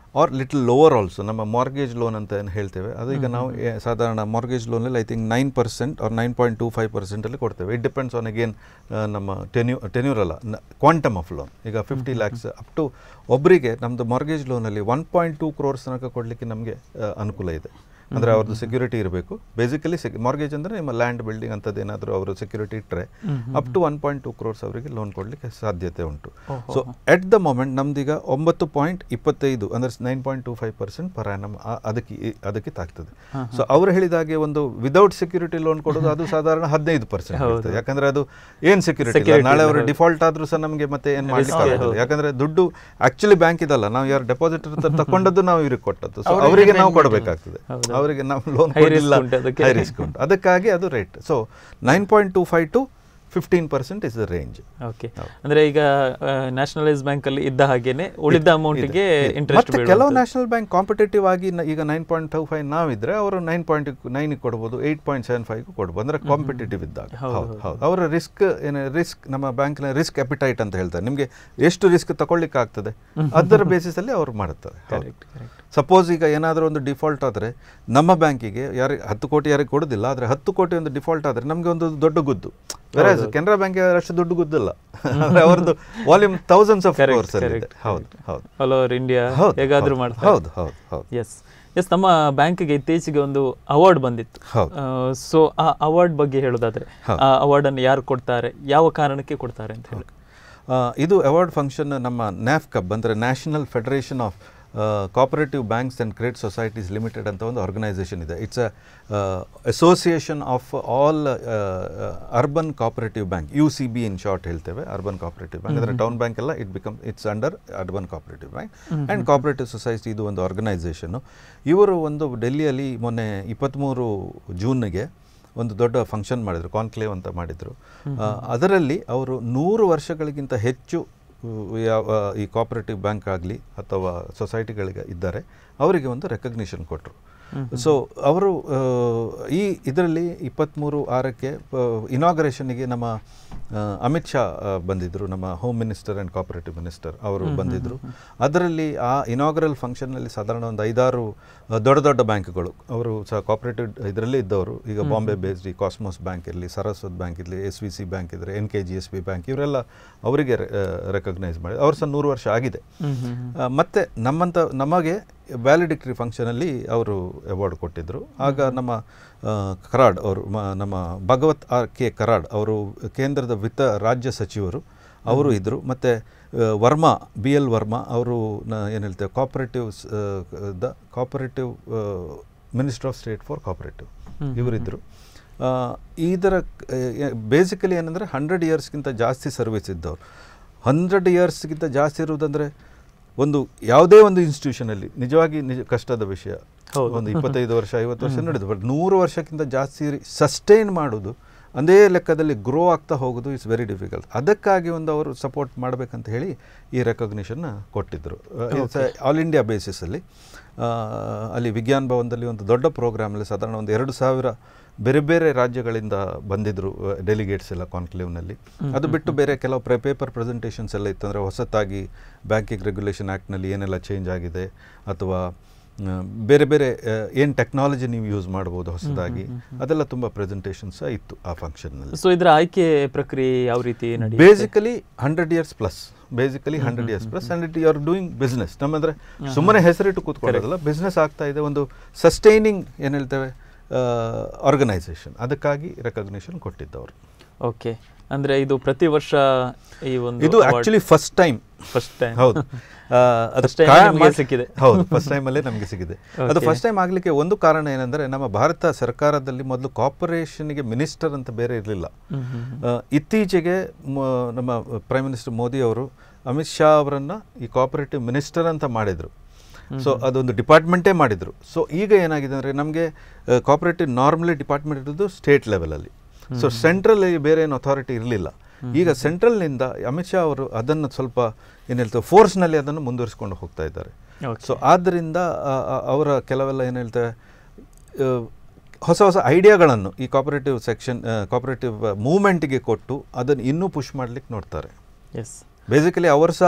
or little lower also ನಮ್ಮ ಮಾರ್ಗೇಜ್ ಲೋನ್ ಅಂತ ಏನು ಹೇಳ್ತೇವೆ ಅದು ಈಗ ನಾವು ಏ- ಸಾಧಾರಣ ಮಾರ್ಗೇಜ್ ಲೋನಲ್ಲಿ I think nine percent or nine point two five ಪರ್ಸೆಂಟಲ್ಲಿ ಕೊಡ್ತೇವೆ ಇಟ್ ಡಿಪೆಂಡ್ಸ್ ಆನ್ ಅಗೇನ್ ನಮ್ಮ ಟೆನ್ಯೂ ಟೆನ್ಯೂರ್ ಅಲ್ಲ ಕ್ವಾಂಟಮ್ ಆಫ್ ಲೋನ್ ಈಗ ಫಿಫ್ಟಿ ಲ್ಯಾಕ್ಸ್ ಅಪ್ ಟು ಒಬ್ಬರಿಗೆ ನಮ್ಮದು ಮಾರ್ಗೇಜ್ ಲೋನಲ್ಲಿ ಒನ್ ಪಾಯಿಂಟ್ ಟೂ ಕ್ರೋರ್ಸ್ ತನಕ ಕೊಡಲಿಕ್ಕೆ ನಮಗೆ ಅನುಕೂಲ ಇದೆ ಅಂದರೆ ಅವ್ರದ್ದು ಸೆಕ್ಯೂರಿಟಿ ಇರಬೇಕು ಬೇಸಿಕಲಿ ಮಾರ್ಗೇಜ್ ಅಂದರೆ ನಿಮ್ಮ ಲ್ಯಾಂಡ್ ಬಿಲ್ಡಿಂಗ್ ಅಂಥದ್ದು ಏನಾದರೂ ಅವರು ಸೆಕ್ಯೂರಿಟಿ ಇಟ್ಟರೆ up to one point two crores ಅವರಿಗೆ ಲೋನ್ ಕೊಡಲಿಕ್ಕೆ ಸಾಧ್ಯತೆ ಉಂಟು ಸೊ ಎಟ್ ದ ಮೊಮೆಂಟ್ ನಮ್ದೀಗ ಒಂಬತ್ತು ಪಾಯಿಂಟ್ ಇಪ್ಪತ್ತೈದು ಅಂದರೆ nine point two five percent per annum ಅದಕ್ಕೆ ಈ- ಅದಕ್ಕೆ ತಾಗ್ತದೆ ಸೊ ಅವ್ರು ಹೇಳಿದ ಹಾಗೆ ಒಂದು ವಿದೌಟ್ ಸೆಕ್ಯೂರಿಟಿ ಲೋನ್ ಕೊಡೋದು ಅದು ಸಾಧಾರಣ ಹದಿನೈದು ಪರ್ಸೆಂಟ್ ಇರ್ತದೆ ಯಾಕಂದ್ರೆ ಅದು ಏನು ಸೆಕ್ಯೂರಿಟಿ Security ನಾಳೆ ಇಲ್ಲ, ಅವರು ಹೌದು. ಡಿಫಾಲ್ಟ್ ಆದ್ರೂ ಸಹ ನಮಗೆ ಮತ್ತೆ ಏನು ಮಾಡ್ಲಿಕ್ಕೆ ಹೌದು. ಆಗೋದಿಲ್ಲ ಯಾಕಂದ್ರೆ ದುಡ್ಡು ಆಕ್ಚುಲಿ ಬ್ಯಾಂಕ್ ಇದಲ್ಲ ನಾವು ಯಾರು ಡೆಪಾಸಿಟ್ ತಕೊಂಡದ್ದು ನಾವು ಇವ್ರಿಗೆ ಕೊಟ್ಟದ್ದು ಸೊ ಅವ್ರಿಗೆ ಅವರಿಗೆ ನಾವು payment ಕೊಡಬೇಕಾಗ್ತದೆ ಹೌದು. ಅವರಿಗೆ ನಾವು ಲೋನ್ High risk ಕೊಡಲಿಲ್ಲ ಉಂಟು ಅದಕ್ಕೆ. ಹೈ ರಿಸ್ಕ್ ಉಂಟು ಅದಕ್ಕಾಗಿ ಅದು rate so nine point two five to fifteen percent is the range okay ಅಂದ್ರೆ ಈಗ ನ್ಯಾಷನಲೈಸ್ ಬ್ಯಾಂಕ್ ಅಲ್ಲಿ ಇದ್ದ ಹಾಗೇನೆ ಉಳಿದ ಅಮೌಂಟ್ಗೆ ಇಂಟ್ರೆಸ್ಟ್ ಮತ್ತೆ ಕೆಲವು ನ್ಯಾಷನಲ್ ಬ್ಯಾಂಕ್ ಕಾಂಪಿಟೇಟಿವ್ ಆಗಿ ನ- ಈಗ ನೈನ್ ಪಾಯಿಂಟ್ ಟೂ ಫೈವ್ ನಾವಿದ್ರೆ ಅವರು ನೈನ್ ಪಾಯಿಂಟ್ ನೈನ್ ಕೊಡ್ಬೋದು ಏಯ್ಟ್ ಪಾಯಿಂಟ್ ಸೆವೆನ್ ಫೈವ್ ಕೊಡ್ಬೋದು ಅಂದ್ರೆ ಕಾಂಪಿಟೇಟಿವ್ ಇದ್ದಾಗ ಹೌದು ಹೌದು ಅವರ ರಿಸ್ಕ್ ಏನು ರಿಸ್ಕ್ ನಮ್ಮ ಬ್ಯಾಂಕ್ನ ರಿಸ್ಕ್ ಅಪಿಟೈಟ್ ಅಂತ ಹೇಳ್ತಾರೆ ನಿಮಗೆ ಎಷ್ಟು ರಿಸ್ಕ್ ತಗೊಳ್ಳಿಕ್ಕೆ ಆಗ್ತದೆ ಅದರ ಬೇಸಿಸಲ್ಲಿ ಅವ್ರು ಮಾಡುತ್ತಾರೆ ಕರೆಕ್ಟ್ ಕರೆಕ್ಟ್ ಸಪೋಸ್ ಈಗ ಏನಾದರೂ ಒಂದು ಡಿಫಾಲ್ಟ್ ಆದರೆ ನಮ್ಮ ಬ್ಯಾಂಕಿಗೆ ಯಾರಿಗೆ ಹತ್ತು ಕೋಟಿ ಯಾರಿಗೆ ಕೊಡೋದಿಲ್ಲ ಆದರೆ ಹತ್ತು ಕೋಟಿ ಒಂದು ಡಿಫಾಲ್ಟ್ ಆದರೆ ನಮಗೆ ಒಂದು ದೊಡ್ಡ ಗುದ್ದು ಬೇರೆ ಕೆನರಾ ಬ್ಯಾಂಕಿಗೆ ಅಷ್ಟು ದುಡ್ಡು ಗುದ್ದಿಲ್ಲ ಅಂದರೆ ಅವ್ರದ್ದು volume thousands of Correct, crores ಅಲ್ಲಿ ಇದೆ correct, ಹೌದು ಹೌದು ಆಲ್ ಓವರ್ ಇಂಡಿಯಾ ಹೌದು, ಹೇಗಾದ್ರೂ ಹೌದು, ಮಾಡ್ತಾರೆ ಹೌದು ಹೌದು ಹೌದು ಎಸ್ ಎಸ್ ನಮ್ಮ ಬ್ಯಾಂಕ್ಗೆ ಇತ್ತೀಚೆಗೆ ಒಂದು ಅವಾರ್ಡ್ ಬಂದಿತ್ತು ಹೌದು. ಸೊ ಆ ಅವಾರ್ಡ್ ಬಗ್ಗೆ ಹೇಳೋದಾದ್ರೆ ಹೌದು. ಆ ಅವಾರ್ಡ್ ಅನ್ನು ಯಾರು ಕೊಡ್ತಾರೆ ಯಾವ ಕಾರಣಕ್ಕೆ ಕೊಡ್ತಾರೆ ಅಂತ ಹೇಳಿ ಆ, ಇದು ಅವಾರ್ಡ್ ಫಂಕ್ಷನ್ ನಮ್ಮ ನ್ಯಾಫ್ ಕಬ್ ಅಂದರೆ national federation of cooperative banks and credit societies limited ಅಂತ ಒಂದು ಆರ್ಗನೈಸೇಷನ್ ಇದೆ it's a association of all urban cooperative bank U C B in short ಹೇಳ್ತೇವೆ ಅರ್ಬನ್ ಕೋಪರೇಟಿವ್ ಬ್ಯಾಂಕ್ ಅಂದರೆ ಟೌನ್ ಬ್ಯಾಂಕ್ ಎಲ್ಲ it become it's under urban cooperative bank and cooperative society ಇದು ಒಂದು organisation ಇವರು ಒಂದು ಡೆಲ್ಲಿಯಲ್ಲಿ ಮೊನ್ನೆ ಇಪ್ಪತ್ತ್ಮೂರು ಜೂನ್ಗೆ ಒಂದು ದೊಡ್ಡ ಫಂಕ್ಷನ್ ಮಾಡಿದರು ಕಾನ್ಕ್ಲೇವ್ ಅಂತ ಮಾಡಿದರು ಅದರಲ್ಲಿ ಅವರು ನೂರು ವರ್ಷಗಳಿಗಿಂತ ಹೆಚ್ಚು ಉ, ಯಾವ ಈ ಕೋಪರೇಟಿವ್ ಬ್ಯಾಂಕ್ ಆಗಲಿ ಅಥವಾ ಸೊಸೈಟಿಗಳಿಗೆ ಇದ್ದಾರೆ ಅವರಿಗೆ ಒಂದು ರೆಕಗ್ನಿಷನ್ ಕೊಟ್ಟರು ಸೊ ಅವರು ಆ, ಈ ಇದರಲ್ಲಿ ಇಪ್ಪತ್ತ್ಮೂರು ಆರಕ್ಕೆ ಇನಾಗರೇಷನ್ಗೆ ನಮ್ಮ ಆ, ಅಮಿತ್ ಶಾ ಆ, ಬಂದಿದ್ದರು ನಮ್ಮ home minister and cooperative minister ಅವರು ಬಂದಿದ್ದರು ಅದರಲ್ಲಿ ಆ ಇನಾಗರಲ್ ಫಂಕ್ಷನ್ನಲ್ಲಿ ಸಾಧಾರಣ ಒಂದು ಐದಾರು ಆ, ದೊಡ್ಡ ದೊಡ್ಡ ಬ್ಯಾಂಕ್ಗಳು ಅವರು ಸಹ ಕೋಪರೇಟಿವ್ ಇದರಲ್ಲೇ ಇದ್ದವರು ಈಗ ಬಾಂಬೆ ಬೇಸ್ಡ್ ಈ ಕಾಸ್ಮೋಸ್ ಬ್ಯಾಂಕ್ ಇರಲಿ ಸರಸ್ವತ್ ಬ್ಯಾಂಕ್ ಇರಲಿ ಎಸ್ ವಿ ಸಿ ಬ್ಯಾಂಕ್ ಇದ್ದರೆ N K G S B bank ಇವರೆಲ್ಲ ಅವರಿಗೆ ರೆಕಗ್ನೈಸ್ ಮಾಡಿ ಅವ್ರು ಸಹ ನೂರು ವರ್ಷ ಆಗಿದೆ ಆ, ಮತ್ತೆ ನಮ್ಮಂಥ ನಮಗೆ ವ್ಯಾಲಿಡಿಕ್ಟರಿ ಫಂಕ್ಷನಲ್ಲಿ ಅವರು ಅವಾರ್ಡ್ ಕೊಟ್ಟಿದ್ದರು ಆಗ ನಮ್ಮ ಆ, ಕರಾಡ್ ಅವರು ಮ- ನಮ್ಮ ಭಗವತ್ ಆರ್ ಕೆ ಕರಾಡ್ ಅವರು ಕೇಂದ್ರದ ವಿತ್ತ ರಾಜ್ಯ ಸಚಿವರು ಅವರು ಇದ್ದರು ಮತ್ತು ವರ್ಮಾ ಬಿ ಎಲ್ ವರ್ಮಾ ಅವರು ಏನು ಹೇಳ್ತೇವೆ cooperative the cooperative minister of state for cooperative ಇವರಿದ್ದರು ಆ, ಇದರ ಬೇಸಿಕಲಿ ಏನಂದರೆ ಹಂಡ್ರೆಡ್ ಇಯರ್ಸ್ಗಿಂತ ಜಾಸ್ತಿ ಸರ್ವಿಸ್ ಇದ್ದವರು ಹಂಡ್ರೆಡ್ ಇಯರ್ಸ್ಗಿಂತ ಜಾಸ್ತಿ ಇರುವುದಂದರೆ ಒಂದು ಯಾವುದೇ ಒಂದು ಇನ್ಸ್ಟಿಟ್ಯೂಷನಲ್ಲಿ ನಿಜವಾಗಿ ನಿಜ ಕಷ್ಟದ ವಿಷಯ ಹೌದು. ಒಂದು ಇಪ್ಪತ್ತೈದು ವರ್ಷ ಐವತ್ತು ವರ್ಷ ನಡೆದು ಬಟ್ ನೂರು ವರ್ಷಕ್ಕಿಂತ ಜಾಸ್ತಿ ಸಸ್ಟೈನ್ ಮಾಡೋದು ಅದೇ ಲೆಕ್ಕದಲ್ಲಿ ಗ್ರೋ ಆಗ್ತಾ ಹೋಗೋದು ಇಟ್ಸ್ ವೆರಿ ಡಿಫಿಕಲ್ಟ್ ಅದಕ್ಕಾಗಿ ಒಂದು ಅವರು ಸಪೋರ್ಟ್ ಮಾಡಬೇಕಂತ ಹೇಳಿ ಈ ರೆಕಗ್ನಿಷನ್ನ ಕೊಟ್ಟಿದ್ದರು ಆಲ್ ಇಂಡಿಯಾ ಬೇಸಿಸಲ್ಲಿ ಅಲ್ಲಿ ವಿಜ್ಞಾನ ಭವನದಲ್ಲಿ ಒಂದು ದೊಡ್ಡ ಪ್ರೋಗ್ರಾಮಲ್ಲಿ ಸಾಧಾರಣ ಒಂದು ಎರಡು ಸಾವಿರ ಬೇರೆ ಬೇರೆ ರಾಜ್ಯಗಳಿಂದ ಬಂದಿದ್ದರು ಡೆಲಿಗೇಟ್ಸ್ ಎಲ್ಲ ಕಾನ್ಕ್ಲೇವ್ನಲ್ಲಿ ಅದು ಬಿಟ್ಟು ಬೇರೆ ಕೆಲವು ಪ್ರೆ ಪೇಪರ್ ಪ್ರೆಸೆಂಟೇಷನ್ಸ್ ಎಲ್ಲ ಇತ್ತು ಅಂದರೆ ಹೊಸತಾಗಿ ಬ್ಯಾಂಕಿಂಗ್ ರೆಗ್ಯುಲೇಷನ್ ಆ್ಯಕ್ಟ್ನಲ್ಲಿ ಏನೆಲ್ಲ ಚೇಂಜ್ ಆಗಿದೆ ಅಥವಾ ಆ, ಬೇರೆ ಬೇರೆ ಏನು ಟೆಕ್ನಾಲಜಿ ನೀವು ಯೂಸ್ ಮಾಡ್ಬೋದು ಹೊಸದಾಗಿ ಅದೆಲ್ಲ ತುಂಬ ಪ್ರೆಸೆಂಟೇಷನ್ಸ್ ಇತ್ತು ಆ ಫಂಕ್ಷನ್ನಲ್ಲಿ ಸೊ ಇದರ ಆಯ್ಕೆ ಪ್ರಕ್ರಿಯೆ ಯಾವ ರೀತಿ ನಡೆಯುತ್ತೆ basically hundred years plus basically hundred years plus and it you are doing business ನಮ್ಮಂದ್ರೆ ಸುಮ್ಮನೆ ಹೆಸರಿಟ್ಟು ಕೂತ್ಕೊಳ್ಳೋದಲ್ಲ ಬಿಸ್ನೆಸ್ ಆಗ್ತಾ ಇದೆ ಒಂದು ಸಸ್ಟೈನಿಂಗ್ ಏನು ಹೇಳ್ತೇವೆ ಆರ್ಗನೈಸೇಷನ್ ಅದಕ್ಕಾಗಿ ರೆಕಗ್ನಿಷನ್ ಕೊಟ್ಟಿದ್ದವರು ಓಕೆ ಅಂದ್ರೆ ಇದು ಪ್ರತಿ ವರ್ಷ ಈ ಒಂದು ಇದು actually first time first time ಹೌದು ಆ, ಅದು First time ಕಾರಣ ನಿಮಗೆ ಮಾಡ್- ಸಿಕ್ಕಿದೆ. ಹೌದು ಫಸ್ಟ್ ಟೈಮಲ್ಲೇ ನಮಗೆ ಸಿಕ್ಕಿದೆ ಅದು Okay. ಫಸ್ಟ್ ಟೈಮ್ ಆಗಲಿಕ್ಕೆ ಒಂದು ಕಾರಣ ಏನಂದರೆ ನಮ್ಮ ಭಾರತ ಸರ್ಕಾರದಲ್ಲಿ ಮೊದಲು ಕಾರ್ಪೊರೇಷನ್ಗೆ ಮಿನಿಸ್ಟರ್ ಅಂತ ಬೇರೆ ಇರಲಿಲ್ಲ ಇತ್ತೀಚೆಗೆ ಮ- ನಮ್ಮ ಪ್ರೈಮ್ ಮಿನಿಸ್ಟರ್ ಮೋದಿ ಅವರು ಅಮಿತ್ ಶಾ ಅವರನ್ನು ಈ ಕೋಆಪರೇಟಿವ್ ಮಿನಿಸ್ಟರ್ ಅಂತ ಮಾಡಿದರು ಸೊ ಅದೊಂದು ಡಿಪಾರ್ಟ್ಮೆಂಟೇ ಮಾಡಿದರು ಸೊ ಈಗ ಏನಾಗಿದೆ ಅಂದರೆ ನಮಗೆ ಕೋಆಪರೇಟಿವ್ ನಾರ್ಮಲಿ ಡಿಪಾರ್ಟ್ಮೆಂಟ್ ಇರೋದು ಸ್ಟೇಟ್ ಲೆವೆಲಲ್ಲಿ ಸೊ ಸೆಂಟ್ರಲ್ ಬೇರೆ ಏನು ಅಥಾರಿಟಿ ಇರಲಿಲ್ಲ ಈಗ ಸೆಂಟ್ರಲ್ನಿಂದ ಅಮಿತ್ ಶಾ ಅವರು ಅದನ್ನು ಸ್ವಲ್ಪ ಏನು ಹೇಳ್ತಾರೆ ಫೋರ್ಸ್ನಲ್ಲಿ ಅದನ್ನು ಮುಂದುವರಿಸ್ಕೊಂಡು ಹೋಗ್ತಾ ಇದ್ದಾರೆ Okay. ಸೊ ಆದ್ದರಿಂದ ಆ, ಆ, ಅವರ ಕೆಲವೆಲ್ಲ ಏನು ಹೇಳ್ತಾರೆ ಆ, ಹೊಸ ಹೊಸ ಐಡಿಯಾಗಳನ್ನು ಈ ಕಾಪರೇಟಿವ್ ಸೆಕ್ಷನ್ ಕಾಪರೇಟಿವ್ ಮೂವ್ಮೆಂಟಿಗೆ ಕೊಟ್ಟು ಅದನ್ನು ಇನ್ನೂ ಪುಷ್ ಮಾಡಲಿಕ್ಕೆ ನೋಡ್ತಾರೆ ಎಸ್ ಬೇಸಿಕಲಿ ಅವರು ಸಹ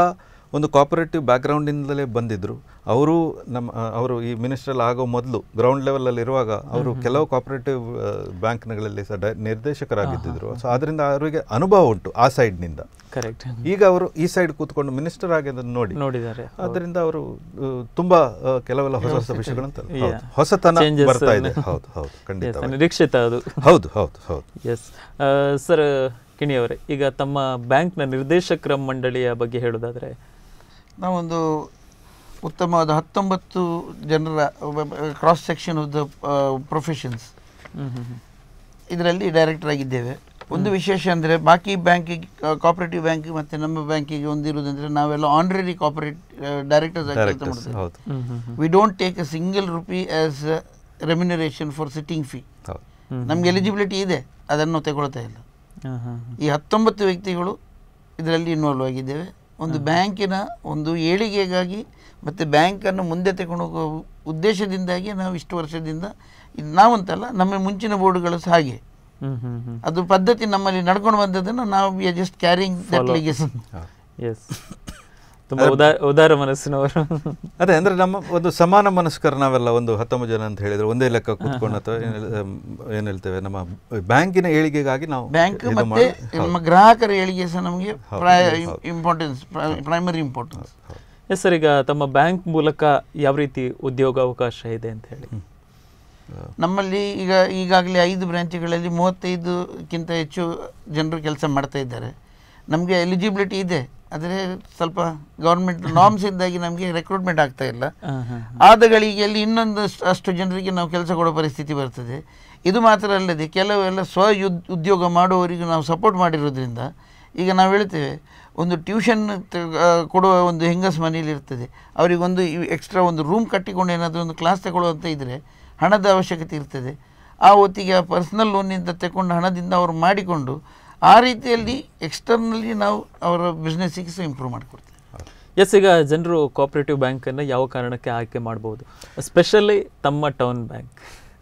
ಒಂದು ಕಾಪರೇಟಿವ್ ಬ್ಯಾಕ್ಗ್ರೌಂಡಿಂದಲೇ ಬಂದಿದ್ದರು ಅವರು ನಮ್ಮ ಆ, ಅವರು ಈ ಮಿನಿಸ್ಟ್ರಲ್ಲಿ ಆಗೋ ಮೊದಲು ಗ್ರೌಂಡ್ ಲೆವೆಲಲ್ಲಿ ಇರುವಾಗ ಅವರು ಕೆಲವು ಕಾಪರೇಟಿವ್ ಬ್ಯಾಂಕ್ಗಳಲ್ಲಿ ಸಹ ಡೈ- ನಿರ್ದೇಶಕರಾಗಿದ್ದರು ಸೊ ಅದರಿಂದ ಅವರಿಗೆ ಅನುಭವ ಉಂಟು ಆ ಸೈಡ್ನಿಂದ ಕರೆಕ್ಟ್ ಈಗ ಅವರು ಈ ಸೈಡ್ ಕೂತ್ಕೊಂಡು ಮಿನಿಸ್ಟರ್ ಆಗಿದ್ದನ್ನು ನೋಡಿ ನೋಡಿದ್ದಾರೆ ಅದರಿಂದ ಅವರು ಆ, ತುಂಬಾ ಆ, ಕೆಲವೆಲ್ಲ ಹೊಸ ಹೊಸ ವಿಷಯಗಳನ್ನು ತಂದ್ರು. ಹೌದು. Yeah. ಹೊಸತನ Changes ಬರ್ತಾ ಇದೆ ಅನ್ನು- ಹೌದು ಹೌದು Yes, ಖಂಡಿತ ನಿರೀಕ್ಷಿತ ಅದು ಹೌದು ಹೌದು ಹೌದು ಎಸ್ ಸರ್ ಕಿಣಿಯವರೇ ಈಗ ತಮ್ಮ ಬ್ಯಾಂಕ್ನ ನಿರ್ದೇಶಕರ ಮಂಡಳಿಯ ಬಗ್ಗೆ ಹೇಳೋದಾದ್ರೆ ನಾವೊಂದು ಉತ್ತಮವಾದ ಹತ್ತೊಂಬತ್ತು ಜನರ cross section of the professions hmm hmm hmm. ಇದರಲ್ಲಿ ಡೈರೆಕ್ಟರ್ ಆಗಿದ್ದೇವೆ ಒಂದು ವಿಶೇಷ ಅಂದರೆ ಬಾಕಿ ಬ್ಯಾಂಕಿಗೆ ಕಾಪರೇಟಿವ್ ಬ್ಯಾಂಕ್ ಮತ್ತು ನಮ್ಮ ಬ್ಯಾಂಕಿಗೆ ಒಂದಿರುವುದಂದರೆ ನಾವೆಲ್ಲ ಆನ್ರರಿ ಕಾಪರೇಟ್ ಡೈರೆಕ್ಟರ್ಸ್ ಆಗಿ ಕೆಲಸ ಡೈರೆಕ್ಟರ್ಸ್ ಮಾಡ್ತೇವೆ ಹೌದು hmm hmm hmm. We don't take a single rupee as remuneration for sitting fee ಹೌದು ಹ್ಮ್. ನಮಗೆ ಎಲಿಜಿಬಿಲಿಟಿ ಇದೆ ಅದನ್ನು ನಾವು ತಗೊಳ್ತಾ ಇಲ್ಲ ಹಾ, ಹಾ, ಹಾ. ಈ ಹತ್ತೊಂಬತ್ತು ವ್ಯಕ್ತಿಗಳು ಇದರಲ್ಲಿ ಇನ್ವಾಲ್ವ್ ಆಗಿದ್ದೇವೆ ಒಂದು ಬ್ಯಾಂಕಿನ ಒಂದು ಏಳಿಗೆಗಾಗಿ ಮತ್ತು ಬ್ಯಾಂಕನ್ನು ಮುಂದೆ ತಗೊಂಡು ಹೋಗುವ ಉದ್ದೇಶದಿಂದಾಗಿ ನಾವು ಇಷ್ಟು ವರ್ಷದಿಂದ ಇದು ನಾವಂತಲ್ಲ ನಮ್ಮ ಮುಂಚಿನ ಬೋರ್ಡ್ಗಳು ಸಹ ಹಾಗೆ ಹ್ಮ್ ಹ್ಮ್ ಹ್ಮ್ ಅದು ಪದ್ಧತಿ ನಮ್ಮಲ್ಲಿ ನಡ್ಕೊಂಡು ಬಂದದನ್ನು ನಾವು we are just carrying that Follow. ಲಿಗೇಷನ್ ಹೌದು. ಎಸ್ ತುಂಬಾ ಉದಾರ ಉದಾರ ಮನಸ್ಸಿನವರು ಅದೇ ಅಂದ್ರೆ ನಮ್ಮ ಒಂದು ಸಮಾನ ಮನಸ್ಕರ ನಾವೆಲ್ಲ ಒಂದು ಹತ್ತೊಂಬತ್ತು ಜನ ಅಂತ ಹೇಳಿದ್ರೆ ಒಂದೇ ಲೆಕ್ಕ ಕೂತ್ಕೊಂಡು ಅಥವಾ ಏನ್ ಹೇಳ್- ಅಮ್, ಏನ್ ಹೇಳ್ತೇವೆ ನಮ್ಮ ಬ್ಯಾಂಕಿನ ಏಳಿಗೆಗಾಗಿ ನಾವು ಬ್ಯಾಂಕ್ ಇದು ಮತ್ತೆ ಮಾಡಿ- ನಮ್ಮ ಗ್ರಾಹಕರ ಏಳಿಗೆ ಸಹ ನಮಗೆ ಹೌದು. Importance primary importance yes sir ಈಗ ತಮ್ಮ ಬ್ಯಾಂಕ್ ಮೂಲಕ ಯಾವ ರೀತಿ ಉದ್ಯೋಗಾವಕಾಶ ಇದೆ ಅಂತ ಹೇಳಿ ನಮ್ಮಲ್ಲಿ ಈಗ ಈಗಾಗಲೇ ಐದು ಬ್ರಾಂಚ್ಗಳಲ್ಲಿ ಮೂವತ್ತೈದಕ್ಕಿಂತ ಹೆಚ್ಚು ಜನರು ಕೆಲಸ ಮಾಡ್ತಾ ಇದ್ದಾರೆ ನಮಗೆ ಎಲಿಜಿಬಿಲಿಟಿ ಇದೆ ಆದರೆ ಸ್ವಲ್ಪ ಗೌರ್ಮೆಂಟ್ ನಾರ್ಮ್ಸ್ ಇಂದಾಗಿ ನಮಗೆ ರೆಕ್ರೂಟ್ಮೆಂಟ್ ಆಗ್ತಾ ಇಲ್ಲ ಹಾ, ಹಾ, ಆದ ಗಳಿಗೆಯಲ್ಲಿ ಇನ್ನೊಂದು ಅಷ್ಟು- ಅಷ್ಟು ಜನರಿಗೆ ನಾವು ಕೆಲಸ ಕೊಡೋ ಪರಿಸ್ಥಿತಿ ಬರ್ತದೆ ಇದು ಮಾತ್ರ ಅಲ್ಲದೆ ಕೆಲವೆಲ್ಲ ಸ್ವ ಯುದ್- ಉದ್ಯೋಗ ಮಾಡುವವರಿಗೆ ನಾವು ಸಪೋರ್ಟ್ ಮಾಡಿರೋದ್ರಿಂದ ಈಗ ನಾವು ಹೇಳ್ತೇವೆ ಒಂದು ಟ್ಯೂಷನ್ ಕೊಡುವ ಒಂದು ಹೆಂಗಸ್ ಮನೆಯಲ್ಲಿ ಇರ್ತದೆ ಅವರಿಗೊಂದು ಎಕ್ಸ್ಟ್ರಾ ಒಂದು ರೂಮ್ ಕಟ್ಟಿಕೊಂಡು ಏನಾದರೂ ಒಂದು ಕ್ಲಾಸ್ ತಗೊಳ್ಳುವಂತ ಇದ್ದರೆ ಹಣದ ಅವಶ್ಯಕತೆ ಇರ್ತದೆ ಆ ಹೊತ್ತಿಗೆ ಆ ಪರ್ಸ್ನಲ್ ಲೋನಿಂದ ತಗೊಂಡು ಹಣದಿಂದ ಅವರು ಮಾಡಿಕೊಂಡು ಆ ರೀತಿಯಲ್ಲಿ ಎಕ್ಸ್ಟರ್ನಲ್ಲಿ ನಾವು ಅವರ ಬಿಸ್ನೆಸ್ಸಿಗೆ ಸಹ ಇಂಪ್ರೂವ್ ಮಾಡಿಕೊಡ್ತೇವೆ ಎಸ್ ಈಗ ಜನರು ಕೋಆಪರೇಟಿವ್ ಬ್ಯಾಂಕನ್ನು ಯಾವ ಕಾರಣಕ್ಕೆ ಆಯ್ಕೆ ಮಾಡಬಹುದು ಸ್ಪೆಷಲಿ ತಮ್ಮ town bank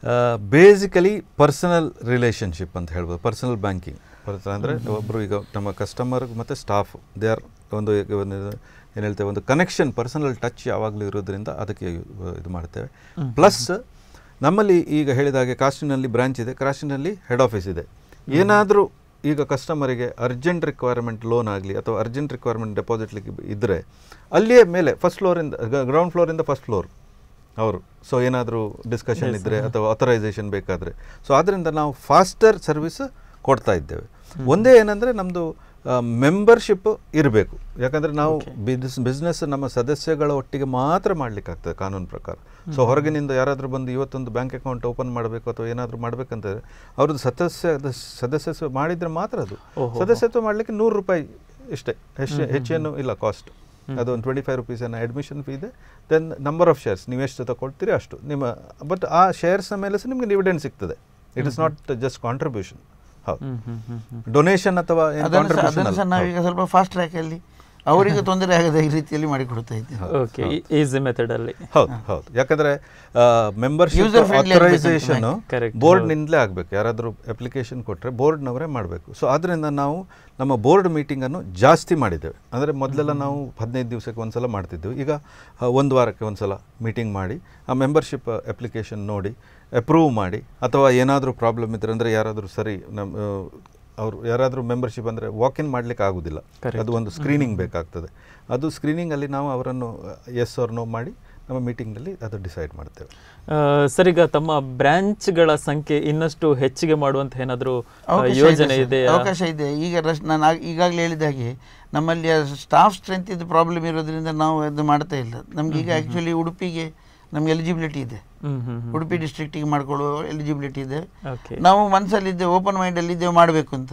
basically personal relationship ಅಂತ ಹೇಳ್ಬೋದು ಪರ್ಸನಲ್ ಬ್ಯಾಂಕಿಂಗ್ ಅಂದರೆ ಒಬ್ಬರು ಈಗ ನಮ್ಮ ಕಸ್ಟಮರ್ ಮತ್ತು ಸ್ಟಾಫ್ ದೇ ಆರ್ ಒಂದು ಒಂದು ಏನು ಹೇಳ್ತೇವೆ ಒಂದು ಕನೆಕ್ಷನ್ ಪರ್ಸನಲ್ ಟಚ್ ಯಾವಾಗಲೂ ಇರೋದ್ರಿಂದ ಅದಕ್ಕೆ ಇವ್- ಇದು ಮಾಡ್ತೇವೆ ಪ್ಲಸ್ ನಮ್ಮಲ್ಲಿ ಈಗ ಹೇಳಿದ ಹಾಗೆ ಕಾಸ್ಟಿನಲ್ಲಿ ಬ್ರಾಂಚ್ ಇದೆ ಕಾಸ್ಟಿನಲ್ಲಿ ಹೆಡ್ ಆಫೀಸ್ ಇದೆ ಏನಾದರೂ ಈಗ ಕಸ್ಟಮರಿಗೆ ಅರ್ಜೆಂಟ್ ರಿಕ್ವೈರ್ಮೆಂಟ್ ಲೋನ್ ಆಗಲಿ ಅಥವಾ ಅರ್ಜೆಂಟ್ ರಿಕ್ವೈರ್ಮೆಂಟ್ ಡೆಪಾಸಿಟ್ಲಿಕ್ಕೆ ಇದ್ದರೆ ಅಲ್ಲಿಯೇ ಮೇಲೆ ಫಸ್ಟ್ ಫ್ಲೋರಿಂದ ಗ್ರೌಂಡ್ ಫ್ಲೋರಿಂದ ಫಸ್ಟ್ ಫ್ಲೋರ್ ಅವರು ಸೊ ಏನಾದರೂ ಡಿಸ್ಕಷನ್ ಇದ್ದರೆ ಅಥವಾ ಆಥರೈಸೇಷನ್ ಬೇಕಾದರೆ ಸೊ ಆದ್ದರಿಂದ ನಾವು ಫಾಸ್ಟರ್ ಸರ್ವಿಸ್ ಕೊಡ್ತಾ ಇದ್ದೇವೆ ಒಂದೇ ಏನಂದರೆ ನಮ್ಮದು ಮೆಂಬರ್ಶಿಪ್ ಇರಬೇಕು ಯಾಕಂದರೆ ನಾವು ಬಿಸ್ ಬಿಸ್ನೆಸ್ ನಮ್ಮ ಸದಸ್ಯಗಳ ಒಟ್ಟಿಗೆ ಮಾತ್ರ ಮಾಡಲಿಕ್ಕಾಗ್ತದೆ ಕಾನೂನು ಪ್ರಕಾರ ಸೊ ಹೊರಗಿನಿಂದ ಯಾರಾದರೂ ಬಂದು ಇವತ್ತೊಂದು ಬ್ಯಾಂಕ್ ಅಕೌಂಟ್ ಓಪನ್ ಮಾಡಬೇಕು ಅಥವಾ ಏನಾದರೂ ಮಾಡಬೇಕಂತಂದರೆ ಅವ್ರದ್ದು ಸದಸ್ಯ ಸದಸ್ಯತ್ವ ಮಾಡಿದರೆ ಮಾತ್ರ ಅದು ಸದಸ್ಯತ್ವ ಮಾಡಲಿಕ್ಕೆ ನೂರು ರೂಪಾಯಿ ಇಷ್ಟೇ ಹೆಚ್ಚು ಹೆಚ್ಚೇನು ಇಲ್ಲ ಕಾಸ್ಟ್ ಅದು ಒಂದು ಟ್ವೆಂಟಿ ಫೈವ್ ರುಪೀಸ್ ಏನೋ ಅಡ್ಮಿಷನ್ ಫೀ ಇದೆ ದೆನ್ ನಂಬರ್ ಆಫ್ ಶೇರ್ಸ್ ನೀವು ಎಷ್ಟು ತಗೊಳ್ತೀರಿ ಅಷ್ಟು ನಿಮ್ಮ ಬಟ್ ಆ ಶೇರ್ಸ್ನ ಮೇಲೆ ಸಹ ನಿಮಗೆ ಡಿವಿಡೆಂಡ್ ಸಿಗ್ತದೆ it is not just contribution ಹೌದು ಹ್ಮ್ ಹ್ಮ್ ಹ್ಮ್ ಹ್ಮ್ ಡೊನೇಷನ್ ಅಥವಾ ಏನು ಅದನ್ನು ಸಹ- ಕಾಂಟ್ರಿಬ್ಯೂಷನ್ ಅದನ್ನು ಸಹ ನಾವೀಗ ಸ್ವಲ್ಪ ಫಾಸ್ಟ್ ಟ್ರ್ಯಾಕಲ್ಲಿ ಅವರಿಗೆ ತೊಂದರೆ ಆಗದ ಈ ರೀತಿಯಲ್ಲಿ ಮಾಡಿಕೊಡ್ತಾ ಇದ್ದೇವೆ ಓಕೆ ಈಸಿ ಮೆಥಡ್ ಅಲ್ಲಿ ಹೌದು ಹೌದು ಯಾಕಂದ್ರೆ membership User friendly authorisation Correct. ಬೋರ್ಡ್ನಿಂದಲೇ ಆಗಬೇಕು ಯಾರಾದರೂ ಅಪ್ಲಿಕೇಶನ್ ಕೊಟ್ಟರೆ ಬೋರ್ಡ್ನವರೇ ಮಾಡಬೇಕು ಸೊ ಆದ್ದರಿಂದ ನಾವು ನಮ್ಮ ಬೋರ್ಡ್ ಮೀಟಿಂಗನ್ನು ಜಾಸ್ತಿ ಮಾಡಿದ್ದೇವೆ ಅಂದರೆ ಮೊದಲೆಲ್ಲ ನಾವು ಹದಿನೈದು ದಿವಸಕ್ಕೆ ಒಂದ್ಸಲ ಮಾಡ್ತಿದ್ದೆವು ಈಗ ಆ, ಒಂದು ವಾರಕ್ಕೆ ಒಂದ್ಸಲ ಮೀಟಿಂಗ್ ಮಾಡಿ ಆ ಮೆಂಬರ್ಶಿಪ್ ಅಪ್ಲಿಕೇಶನ್ ನೋಡಿ ಅಪ್ರೂವ್ ಮಾಡಿ ಅಥವಾ ಏನಾದರೂ ಪ್ರಾಬ್ಲಮ್ ಇದ್ದರೆ ಅಂದರೆ ಯಾರಾದರೂ ಸರಿ ನಮ್ಮ ಅವರು ಯಾರಾದರೂ ಮೆಂಬರ್ಶಿಪ್ ಅಂದರೆ ವಾಕ್ ಇನ್ ಮಾಡಲಿಕ್ಕೆ ಆಗೋದಿಲ್ಲ ಅದು ಒಂದು ಸ್ಕ್ರೀನಿಂಗ್ ಬೇಕಾಗ್ತದೆ ಅದು ಸ್ಕ್ರೀನಿಂಗಲ್ಲಿ ನಾವು ಅವರನ್ನು ಎಸ್ ಆರ್ ನೋ ಮಾಡಿ ನಮ್ಮ ಮೀಟಿಂಗ್ನಲ್ಲಿ ಅದು ಡಿಸೈಡ್ ಮಾಡ್ತೇವೆ ಆ, ಸರ್ ಈಗ ತಮ್ಮ ಬ್ರಾಂಚ್ಗಳ ಸಂಖ್ಯೆ ಇನ್ನಷ್ಟು ಹೆಚ್ಚಿಗೆ ಮಾಡುವಂತ ಏನಾದರೂ ಅವಕಾಶ ಇದೆ ಯೋಜನೆ ಸರ್. ಇದೆಯಾ ಅವಕಾಶ ಇದೆ ಈಗ ರಶ್ ನಾನು ಆಗ್- ಈಗಾಗಲೇ ಹೇಳಿದ ಹಾಗೆ ನಮ್ಮಲ್ಲಿ ಸ್ಟಾಫ್ ಸ್ಟ್ರೆಂತ್ ಇದು ಪ್ರಾಬ್ಲಮ್ ಇರೋದ್ರಿಂದ ನಾವು ಅದು ಮಾಡ್ತಾ ಇಲ್ಲ ನಮ್ಗೆ ಈಗ ಆ್ಯಕ್ಚುಲಿ ಉಡುಪಿಗೆ ನಮ್ಗೆ ಎಲಿಜಿಬಿಲಿಟಿ ಇದೆ ಹ್ಮ್ ಹ್ಮ್ ಹ್ಮ್ ಉಡುಪಿ ಡಿಸ್ಟ್ರಿಕ್ಟಿಗೆ ಮಾಡ್ಕೊಳ್ಳುವ ಎಲಿಜಿಬಿಲಿಟಿ ಇದೆ ಓಕೆ ನಾವು ಮನಸ್ಸಲ್ಲಿದ್ದೆ ಓಪನ್ ಮೈಂಡಲ್ಲಿ ಇದ್ದೇವೆ ಮಾಡಬೇಕು ಅಂತ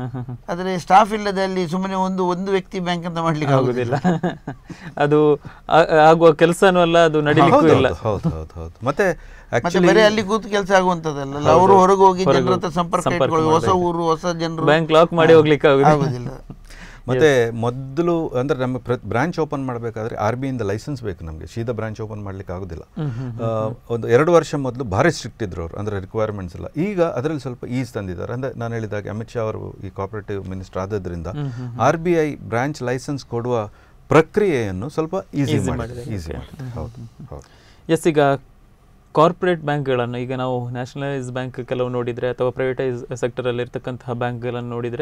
ಆದರೆ ಸ್ಟಾಫ್ ಇಲ್ಲದೆ ಅಲ್ಲಿ ಸುಮ್ಮನೆ ಒಂದು ಒಂದು ವ್ಯಕ್ತಿ ಬ್ಯಾಂಕ್ ಅಂತ ಮಾಡ್ಲಿಕ್ಕೆ ಆಗುದಿಲ್ಲ ಆಗುದಿಲ್ಲ ಅದು ಆ- ಆಗುವ ಕೆಲಸನೂ ಅಲ್ಲ ಅದು ನಡಿಲಿಕ್ಕೂ ಹೌದು ಇಲ್ಲ ಹೌದು ಹೌದು ಹೌದು ಮತ್ತೆ ಮತ್ತೆ ಆಕ್ಚುಲಿ ಬರೀ ಅಲ್ಲಿ ಕೂತು ಕೆಲಸ ಆಗುವಂತದಲ್ಲ ಅವರು ಹೊರಗೆ ಹೋಗಿ ಜನರ ಹತ್ರ ಸಂಪರ್ಕ ಸಂಪರ್ಕ ಇಟ್ಕೊಳ್ಳಿ ಹೊಸ ಮಾಡ್ಬೇಕು. ಊರು ಹೊಸ ಜನರು ಬ್ಯಾಂಕ್ ಲಾಕ್ ಮಾಡಿ ಹೋಗ್ಲಿಕ್ಕೆ ಆಗುದಿಲ್ಲ ಆಗುದಿಲ್ಲ ಮತ್ತೆ ಮೊದಲು ಅಂದರೆ ನಮ್ಮ ಪ್ರ ಬ್ರಾಂಚ್ ಓಪನ್ ಮಾಡಬೇಕಾದ್ರೆ ಆರ್ ಬಿ ಇಂದ ಲೈಸೆನ್ಸ್ ಬೇಕು ನಮಗೆ ಸೀದಾ ಬ್ರಾಂಚ್ ಓಪನ್ ಮಾಡ್ಲಿಕ್ಕೆ ಆಗೋದಿಲ್ಲ ಆ, ಒಂದು ಎರಡು ವರ್ಷ ಮೊದಲು ಭಾರಿ ಸ್ಟ್ರಿಕ್ಟ್ ಇದ್ರು ಅವರು ಅಂದರೆ ರಿಕ್ವೈರ್ಮೆಂಟ್ಸ್ ಎಲ್ಲ ಈಗ ಅದರಲ್ಲಿ ಸ್ವಲ್ಪ ಈಸ್ ತಂದಿದ್ದಾರೆ ಅಂದರೆ ನಾನು ಹೇಳಿದಾಗ ಅಮಿತ್ ಶಾ ಅವರು ಈ ಕೋಆಪರೇಟಿವ್ ಮಿನಿಸ್ಟರ್ ಆದದ್ರಿಂದ R B I branch licence ಕೊಡುವ ಪ್ರಕ್ರಿಯೆಯನ್ನು ಸ್ವಲ್ಪ ಈಸಿ Easy ಮಾಡಿದೆ ಮಾಡಿದೆ, ಈಸಿ okay. ಮಾಡಿದೆ ಹೌದು ಹೌದು ಎಸ್ ಈಗ ಕಾರ್ಪೊರೇಟ್ ಬ್ಯಾಂಕ್ಗಳನ್ನು ಈಗ ನಾವು ನ್ಯಾಷನಲೈಸ್ ಬ್ಯಾಂಕ್ ಕೆಲವು ನೋಡಿದರೆ ಅಥವಾ ಪ್ರೈವೇಟೈಸ್ ಸೆಕ್ಟರಲ್ಲಿ ಇರ್ತಕ್ಕಂತಹ ಬ್ಯಾಂಕ್ಗಳನ್ನು ನೋಡಿದರೆ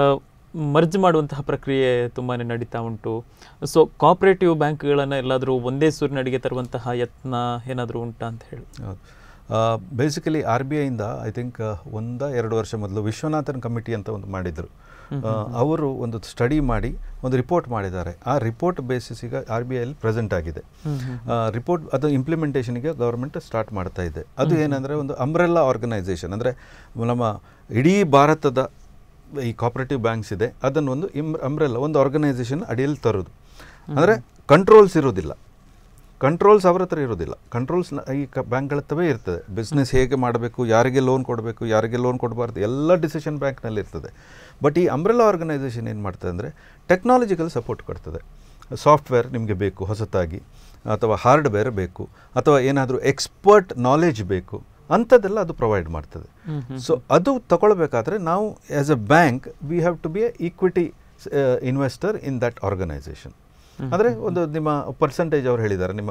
ಮರ್ಜ್ ಮಾಡುವಂತಹ ಪ್ರಕ್ರಿಯೆ ತುಂಬಾ ನಡೀತಾ ಉಂಟು ಸೊ ಕೋಆಪರೇಟಿವ್ ಬ್ಯಾಂಕ್ಗಳನ್ನು ಎಲ್ಲಾದರೂ ಒಂದೇ ಸೂರಿನಡಿಗೆ ತರುವಂತಹ ಯತ್ನ ಏನಾದರೂ ಉಂಟಾ ಅಂತ ಹೇಳಿ ಹೌದು ಬೇಸಿಕಲಿ ಆರ್ ಬಿ ಐಯಿಂದ ಐ ಥಿಂಕ್ ಒಂದ ಎರಡು ವರ್ಷ ಮೊದಲು ವಿಶ್ವನಾಥನ್ ಕಮಿಟಿ ಅಂತ ಒಂದು ಮಾಡಿದರು ಅವರು ಒಂದು ಸ್ಟಡಿ ಮಾಡಿ ಒಂದು ರಿಪೋರ್ಟ್ ಮಾಡಿದ್ದಾರೆ ಆ ರಿಪೋರ್ಟ್ ಬೇಸಿಸ್ ಈಗ ಆರ್ ಬಿ ಐಲಿ ಪ್ರೆಸೆಂಟ್ ಆಗಿದೆ ರಿಪೋರ್ಟ್ ಅದು ಇಂಪ್ಲಿಮೆಂಟೇಷನ್ಗೆ ಗೌರ್ಮೆಂಟ್ ಸ್ಟಾರ್ಟ್ ಮಾಡ್ತಾ ಇದೆ ಅದು ಏನಂದರೆ ಒಂದು ಅಂಬ್ರೆಲ್ಲಾ ಆರ್ಗನೈಸೇಷನ್ ಅಂದರೆ ನಮ್ಮ ಇಡೀ ಭಾರತದ ಈ ಕಾಪರೇಟಿವ್ ಬ್ಯಾಂಕ್ಸ್ ಇದೆ ಅದನ್ನು ಒಂದು ಇಮ್ ಅಂಬ್ರೆಲ್ಲ ಒಂದು ಆರ್ಗನೈಸೇಷನ್ ಅಡಿಯಲ್ಲಿ ತರೋದು ಅಂದರೆ ಕಂಟ್ರೋಲ್ಸ್ ಇರೋದಿಲ್ಲ ಕಂಟ್ರೋಲ್ಸ್ ಅವ್ರ ಹತ್ರ ಇರೋದಿಲ್ಲ ಕಂಟ್ರೋಲ್ಸ್ ಈ ಕ ಬ್ಯಾಂಕ್ಗಳ ಹತ್ರವೇ ಇರ್ತದೆ ಬಿಸ್ನೆಸ್ ಹೇಗೆ ಮಾಡಬೇಕು ಯಾರಿಗೆ ಲೋನ್ ಕೊಡಬೇಕು ಯಾರಿಗೆ ಲೋನ್ ಕೊಡಬಾರ್ದು ಎಲ್ಲ ಡಿಸಿಷನ್ ಬ್ಯಾಂಕ್ನಲ್ಲಿ ಇರ್ತದೆ ಬಟ್ ಈ ಅಂಬ್ರೆಲ್ಲಾ ಆರ್ಗನೈಸೇಷನ್ ಏನು ಮಾಡ್ತದೆ ಅಂದರೆ ಟೆಕ್ನಾಲಜಿಕಲ್ ಸಪೋರ್ಟ್ ಕೊಡ್ತದೆ ಸಾಫ್ಟ್ವೇರ್ ನಿಮಗೆ ಬೇಕು ಹೊಸತಾಗಿ ಅಥವಾ ಹಾರ್ಡ್ವೇರ್ ಬೇಕು ಅಥವಾ ಏನಾದರೂ ಎಕ್ಸ್ಪರ್ಟ್ ನಾಲೆಜ್ ಬೇಕು ಅಂಥದ್ದೆಲ್ಲ ಅದು ಪ್ರೊವೈಡ್ ಮಾಡ್ತದೆ ಸೊ ಅದು ತಗೊಳ್ಬೇಕಾದ್ರೆ ನಾವು as a bank we have to be a equity investor in that organisation ಅಂದರೆ ಒಂದು ನಿಮ್ಮ ಪರ್ಸೆಂಟೇಜ್ ಅವ್ರು ಹೇಳಿದ್ದಾರೆ ನಿಮ್ಮ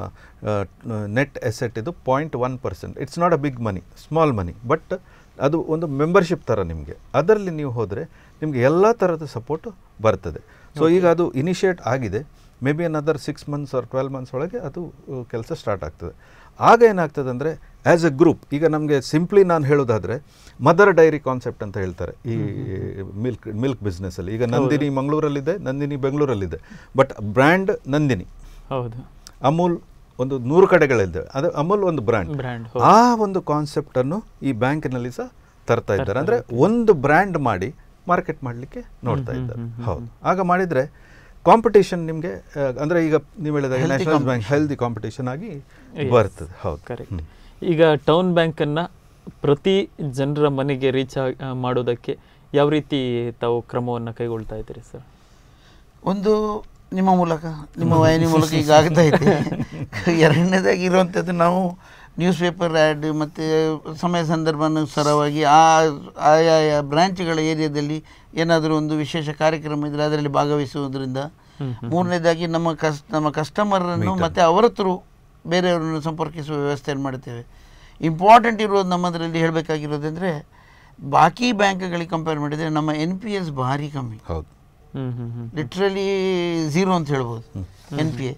ನೆಟ್ ಎಸೆಟ್ ಇದು point one percent it's not a big money small money but ಅದು ಒಂದು ಮೆಂಬರ್ಶಿಪ್ ಥರ ನಿಮಗೆ ಅದರಲ್ಲಿ ನೀವು ಹೋದರೆ ನಿಮಗೆ ಎಲ್ಲ ಥರದ ಸಪೋರ್ಟ್ ಬರ್ತದೆ ಸೊ ಈಗ ಅದು ಇನಿಷಿಯೇಟ್ ಆಗಿದೆ maybe another six months or twelve months ಒಳಗೆ ಅದು ಕೆಲಸ ಸ್ಟಾರ್ಟ್ ಆಗ್ತದೆ ಆಗ ಏನಾಗ್ತದೆ ಅಂದರೆ ಆ್ಯಸ್ ಎ ಗ್ರೂಪ್ ಈಗ ನಮಗೆ ಸಿಂಪ್ಲಿ ನಾನು ಹೇಳೋದಾದರೆ ಮದರ್ ಡೈರಿ ಕಾನ್ಸೆಪ್ಟ್ ಅಂತ ಹೇಳ್ತಾರೆ ಈ ಮಿಲ್ಕ್ ಮಿಲ್ಕ್ ಬಿಸ್ನೆಸ್ಸಲ್ಲಿ ಈಗ ನಂದಿನಿ ಮಂಗಳೂರಲ್ಲಿದೆ ನಂದಿನಿ ಬೆಂಗಳೂರಲ್ಲಿದೆ ಬಟ್ ಬ್ರ್ಯಾಂಡ್ ನಂದಿನಿ ಹೌದು ಅಮೂಲ್ ಒಂದು ನೂರು ಕಡೆಗಳಿದೆ ಅದು ಅಮೂಲ್ ಒಂದು ಬ್ರ್ಯಾಂಡ್ ಬ್ರ್ಯಾಂಡ್ ಆ ಒಂದು ಕಾನ್ಸೆಪ್ಟನ್ನು ಈ ಬ್ಯಾಂಕಿನಲ್ಲಿ ಸಹ ತರ್ತಾ ಇದ್ದಾರೆ ಅಂದರೆ ಒಂದು ಬ್ರ್ಯಾಂಡ್ ಮಾಡಿ ಮಾರ್ಕೆಟ್ ಮಾಡಲಿಕ್ಕೆ ನೋಡ್ತಾ ಇದ್ದಾರೆ ಹೌದು ಆಗ ಮಾಡಿದರೆ ಕಾಂಪಿಟೇಷನ್ ನಿಮಗೆ ಅಂದರೆ ಈಗ ನೀವು ಹೇಳಿದಾಗ ನ್ಯಾಷನಲ್ ಬ್ಯಾಂಕ್ ಹೆಲ್ದಿ ಕಾಂಪಿಟೇಷನ್ ಆಗಿ ಬರ್ತದೆ ಹೌದು ಕರೆಕ್ಟ್ ಈಗ ಟೌನ್ ಬ್ಯಾಂಕನ್ನು ಪ್ರತಿ ಜನರ ಮನೆಗೆ ರೀಚ್ ಮಾಡೋದಕ್ಕೆ ಯಾವ ರೀತಿ ತಾವು ಕ್ರಮವನ್ನು ಕೈಗೊಳ್ತಾ ಇದ್ದೀರಿ ಸರ್ ಒಂದು ನಿಮ್ಮ ಮೂಲಕ ನಿಮ್ಮ ವಾಹಿನಿ ಮೂಲಕ ಈಗ ಆಗ್ತಾ ಇದೆ ಎರಡನೇದಾಗಿ ಇರುವಂಥದ್ದು ನಾವು ನ್ಯೂಸ್ ಪೇಪರ್ ಆ್ಯಡ್ ಮತ್ತು ಸಮಯ ಸಂದರ್ಭಾನುಸಾರವಾಗಿ ಆ ಆಯಾಯ ಬ್ರಾಂಚ್ಗಳ ಏರಿಯಾದಲ್ಲಿ ಏನಾದರೂ ಒಂದು ವಿಶೇಷ ಕಾರ್ಯಕ್ರಮ ಇದ್ದರೆ ಅದರಲ್ಲಿ ಭಾಗವಹಿಸುವುದರಿಂದ ಮೂರನೇದಾಗಿ ನಮ್ಮ ಕಸ್ ನಮ್ಮ ಕಸ್ಟಮರನ್ನು ಮತ್ತು ಅವರ ಥ್ರೂ ಬೇರೆಯವರನ್ನು ಸಂಪರ್ಕಿಸುವ ವ್ಯವಸ್ಥೆಯನ್ನು ಮಾಡ್ತೇವೆ ಇಂಪಾರ್ಟೆಂಟ್ ಇರೋದು ನಮ್ಮದರಲ್ಲಿ ಹೇಳಬೇಕಾಗಿರೋದಂದರೆ ಬಾಕಿ ಬ್ಯಾಂಕ್ಗಳಿಗೆ ಕಂಪೇರ್ ಮಾಡಿದರೆ ನಮ್ಮ ಎನ್ ಪಿ ಎಸ್ ಭಾರಿ ಕಮ್ಮಿ ಹೌದು ಹ್ಮ್ ಹ್ಮ್ ಹ್ಮ್ ಲಿಟ್ರಲಿ ಝೀರೋ ಅಂತ ಹೇಳ್ಬೋದು ಎನ್ ಪಿ ಎ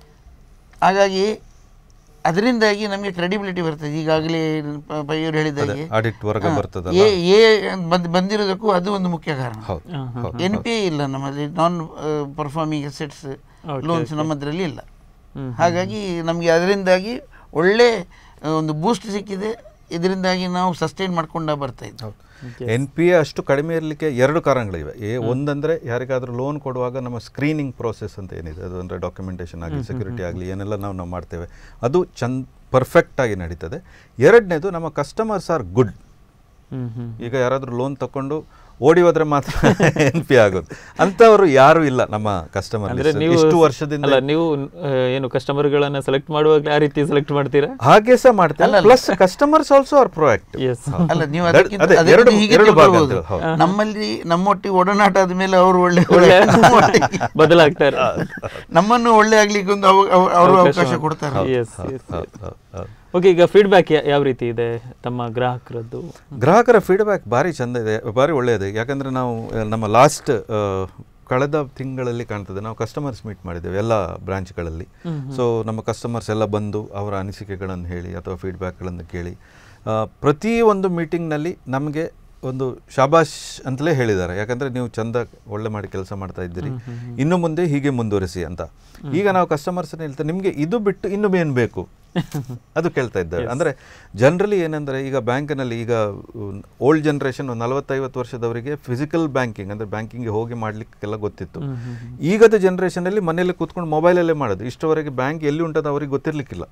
ಹಾಗಾಗಿ ಅದರಿಂದಾಗಿ ನಮಗೆ ಕ್ರೆಡಿಬಿಲಿಟಿ ಬರ್ತದೆ ಈಗಾಗಲೇ ಪ- ಪಯ್ಯವರು ಹೇಳಿದಾಗೆ ಆಡಿಟ್ ವರ್ಗ ಬರ್ತದಲ್ಲ ಎ ಎ ಬಂದ್ ಬಂದಿರೋದಕ್ಕೂ ಅದು ಒಂದು ಮುಖ್ಯ ಕಾರಣ ಹೌದು ಹೌದು ಎನ್ ಪಿ ಎ ಇಲ್ಲ ನಮ್ಮಲ್ಲಿ ನಾನ್ ಪರ್ಫಾರ್ಮಿಂಗ್ ಅಸೆಟ್ಸ್ ಲೋನ್ಸ್ ನಮ್ಮದ್ರಲ್ಲಿ ಇಲ್ಲ ಹ್ಮ್. ಹಾಗಾಗಿ ನಮಗೆ ಅದರಿಂದಾಗಿ ಒಳ್ಳೆ ಆ, ಒಂದು ಬೂಸ್ಟ್ ಸಿಕ್ಕಿದೆ ಇದರಿಂದಾಗಿ ನಾವು ಸಸ್ಟೈನ್ ಮಾಡ್ಕೊಂಡ ಬರ್ತಾ ಇದ್ದೀವಿ ಹೌದು ಎನ್ ಪಿ ಎ ಅಷ್ಟು ಕಡಿಮೆ ಇರಲಿಕ್ಕೆ ಎರಡು ಕಾರಣಗಳಿವೆ ಏ ಒಂದಂದರೆ ಯಾರಿಗಾದರೂ ಲೋನ್ ಕೊಡುವಾಗ ನಮ್ಮ ಸ್ಕ್ರೀನಿಂಗ್ ಪ್ರೋಸೆಸ್ ಅಂತ ಏನಿದೆ ಅದು ಅಂದರೆ ಡಾಕ್ಯುಮೆಂಟೇಷನ್ ಆಗಲಿ ಸೆಕ್ಯೂರಿಟಿ ಆಗಲಿ ಏನೆಲ್ಲ ನಾವು ನಾವು ಮಾಡ್ತೇವೆ ಅದು ಚಂದ ಪರ್ಫೆಕ್ಟಾಗಿ ನಡೀತದೆ ಎರಡನೇದು ನಮ್ಮ customers are good hmm hmm ಈಗ ಯಾರಾದರೂ ಲೋನ್ ತಗೊಂಡು ಓಡಿ ಹೋದ್ರೆ ಮಾತ್ರ ಎನ್ ಪಿ ಆಗೋದು ಅಂಥವರು ಯಾರೂ ಇಲ್ಲ ನಮ್ಮ ಕಸ್ಟಮರ್ ಅಂದ್ರೆ ನೀವು ಇಷ್ಟು ವರ್ಷದಿಂದ ಅಲ್ಲ ನೀವು ಆ, ಏನು ಕಸ್ಟಮರ್ಗಳನ್ನ ಸೆಲೆಕ್ಟ್ ಮಾಡುವಾಗಲೇ ಆ ರೀತಿ ಸೆಲೆಕ್ಟ್ ಮಾಡ್ತೀರಾ ಹಾಗೆ ಸಹ ಮಾಡ್ತೇವೆ plus customers also are proactive yes ಅಲ್ಲ ನೀವು ಅದೇ- ಅದಕ್ಕಿಂತ ಅದೇ ಅದಕ್ಕಿಂತ ಎರಡು- ಹೀಗೆ ಎರಡು ಭಾಗ ತಿಳ್ಕೊಳ್ಬೋದು. ಅಂತ, ಹೌದು. ನಮ್ಮಲ್ಲಿ ನಮ್ಮೊಟ್ಟಿಗೆ ಒಡನಾಟ ಆದ್ಮೇಲೆ ಅವರು ಒಳ್ಳೆ ಒಳ್ಳೆ ನಮ್ಮೊಟ್ಟಿಗೆ ಬದಲಾಗ್ತಾರೆ ನಮ್ಮನ್ನು ಒಳ್ಳೆ ಆಗ್ಲಿಕ್ಕೆ ಒಂದು ಅವ- ಅವ- ಅವರು ಅವಕಾಶ ಕೊಡ್ತಾರೆ ಎಸ್ ಎಸ್ ಓಕೆ ಈಗ ಫೀಡ್ಬ್ಯಾಕ್ ಯಾವ ರೀತಿ ಇದೆ ತಮ್ಮ ಗ್ರಾಹಕರದ್ದು ಗ್ರಾಹಕರ ಫೀಡ್ಬ್ಯಾಕ್ ಭಾರಿ ಚಂದ ಇದೆ ಭಾರಿ ಒಳ್ಳೆಯದು ಯಾಕಂದರೆ ನಾವು ಆ, ನಮ್ಮ ಲಾಸ್ಟ್ ಕಳೆದ ತಿಂಗಳಲ್ಲಿ ಕಾಣ್ತದೆ ನಾವು ಕಸ್ಟಮರ್ಸ್ ಮೀಟ್ ಮಾಡಿದ್ದೇವೆ ಎಲ್ಲ ಬ್ರಾಂಚ್ಗಳಲ್ಲಿ ಸೊ ನಮ್ಮ ಕಸ್ಟಮರ್ಸ್ ಎಲ್ಲ ಬಂದು ಅವರ ಅನಿಸಿಕೆಗಳನ್ನು ಹೇಳಿ ಅಥವಾ ಫೀಡ್ಬ್ಯಾಕ್ಗಳನ್ನು ಕೇಳಿ ಆ, ಪ್ರತಿ ಒಂದು ಮೀಟಿಂಗ್ನಲ್ಲಿ ನಮಗೆ ಒಂದು ಶಾಬಾಷ್ ಅಂತಲೇ ಹೇಳಿದ್ದಾರೆ ಯಾಕಂದರೆ ನೀವು ಚಂದ ಒಳ್ಳೆ ಮಾಡಿ ಕೆಲಸ ಮಾಡ್ತಾ ಇದ್ದೀರಿ ಇನ್ನು ಮುಂದೆ ಹೀಗೆ ಮುಂದುವರಿಸಿ ಅಂತ ಈಗ ನಾವು ಕಸ್ಟಮರ್ಸ್ನ ಹೇಳ್ತೇವೆ ನಿಮಗೆ ಇದು ಬಿಟ್ಟು ಇನ್ನು ಏನು ಬೇಕು ಅದು ಕೇಳ್ತಾ ಇದ್ದಾರೆ ಅಂದರೆ ಜನರಲಿ ಏನಂದರೆ ಈಗ ಬ್ಯಾಂಕಿನಲ್ಲಿ ಈಗ ಓಲ್ಡ್ ಜನ್ರೇಷನ್ ಒಂದು ನಲವತ್ತೈವತ್ತು ವರ್ಷದವರಿಗೆ ಫಿಸಿಕಲ್ ಬ್ಯಾಂಕಿಂಗ್ ಅಂದರೆ ಬ್ಯಾಂಕಿಂಗ್ಗೆ ಹೋಗಿ ಮಾಡಲಿಕ್ಕೆಲ್ಲ ಗೊತ್ತಿತ್ತು ಈಗದ ಜನ್ರೇಷನಲ್ಲಿ ಮನೆಯಲ್ಲಿ ಕೂತ್ಕೊಂಡು ಮೊಬೈಲಲ್ಲೇ ಮಾಡೋದು ಇಷ್ಟವರೆಗೆ ಬ್ಯಾಂಕ್ ಎಲ್ಲಿ ಉಂಟದ ಅವ್ರಿಗೆ ಗೊತ್ತಿರ್ಲಿಕ್ಕಿಲ್ಲ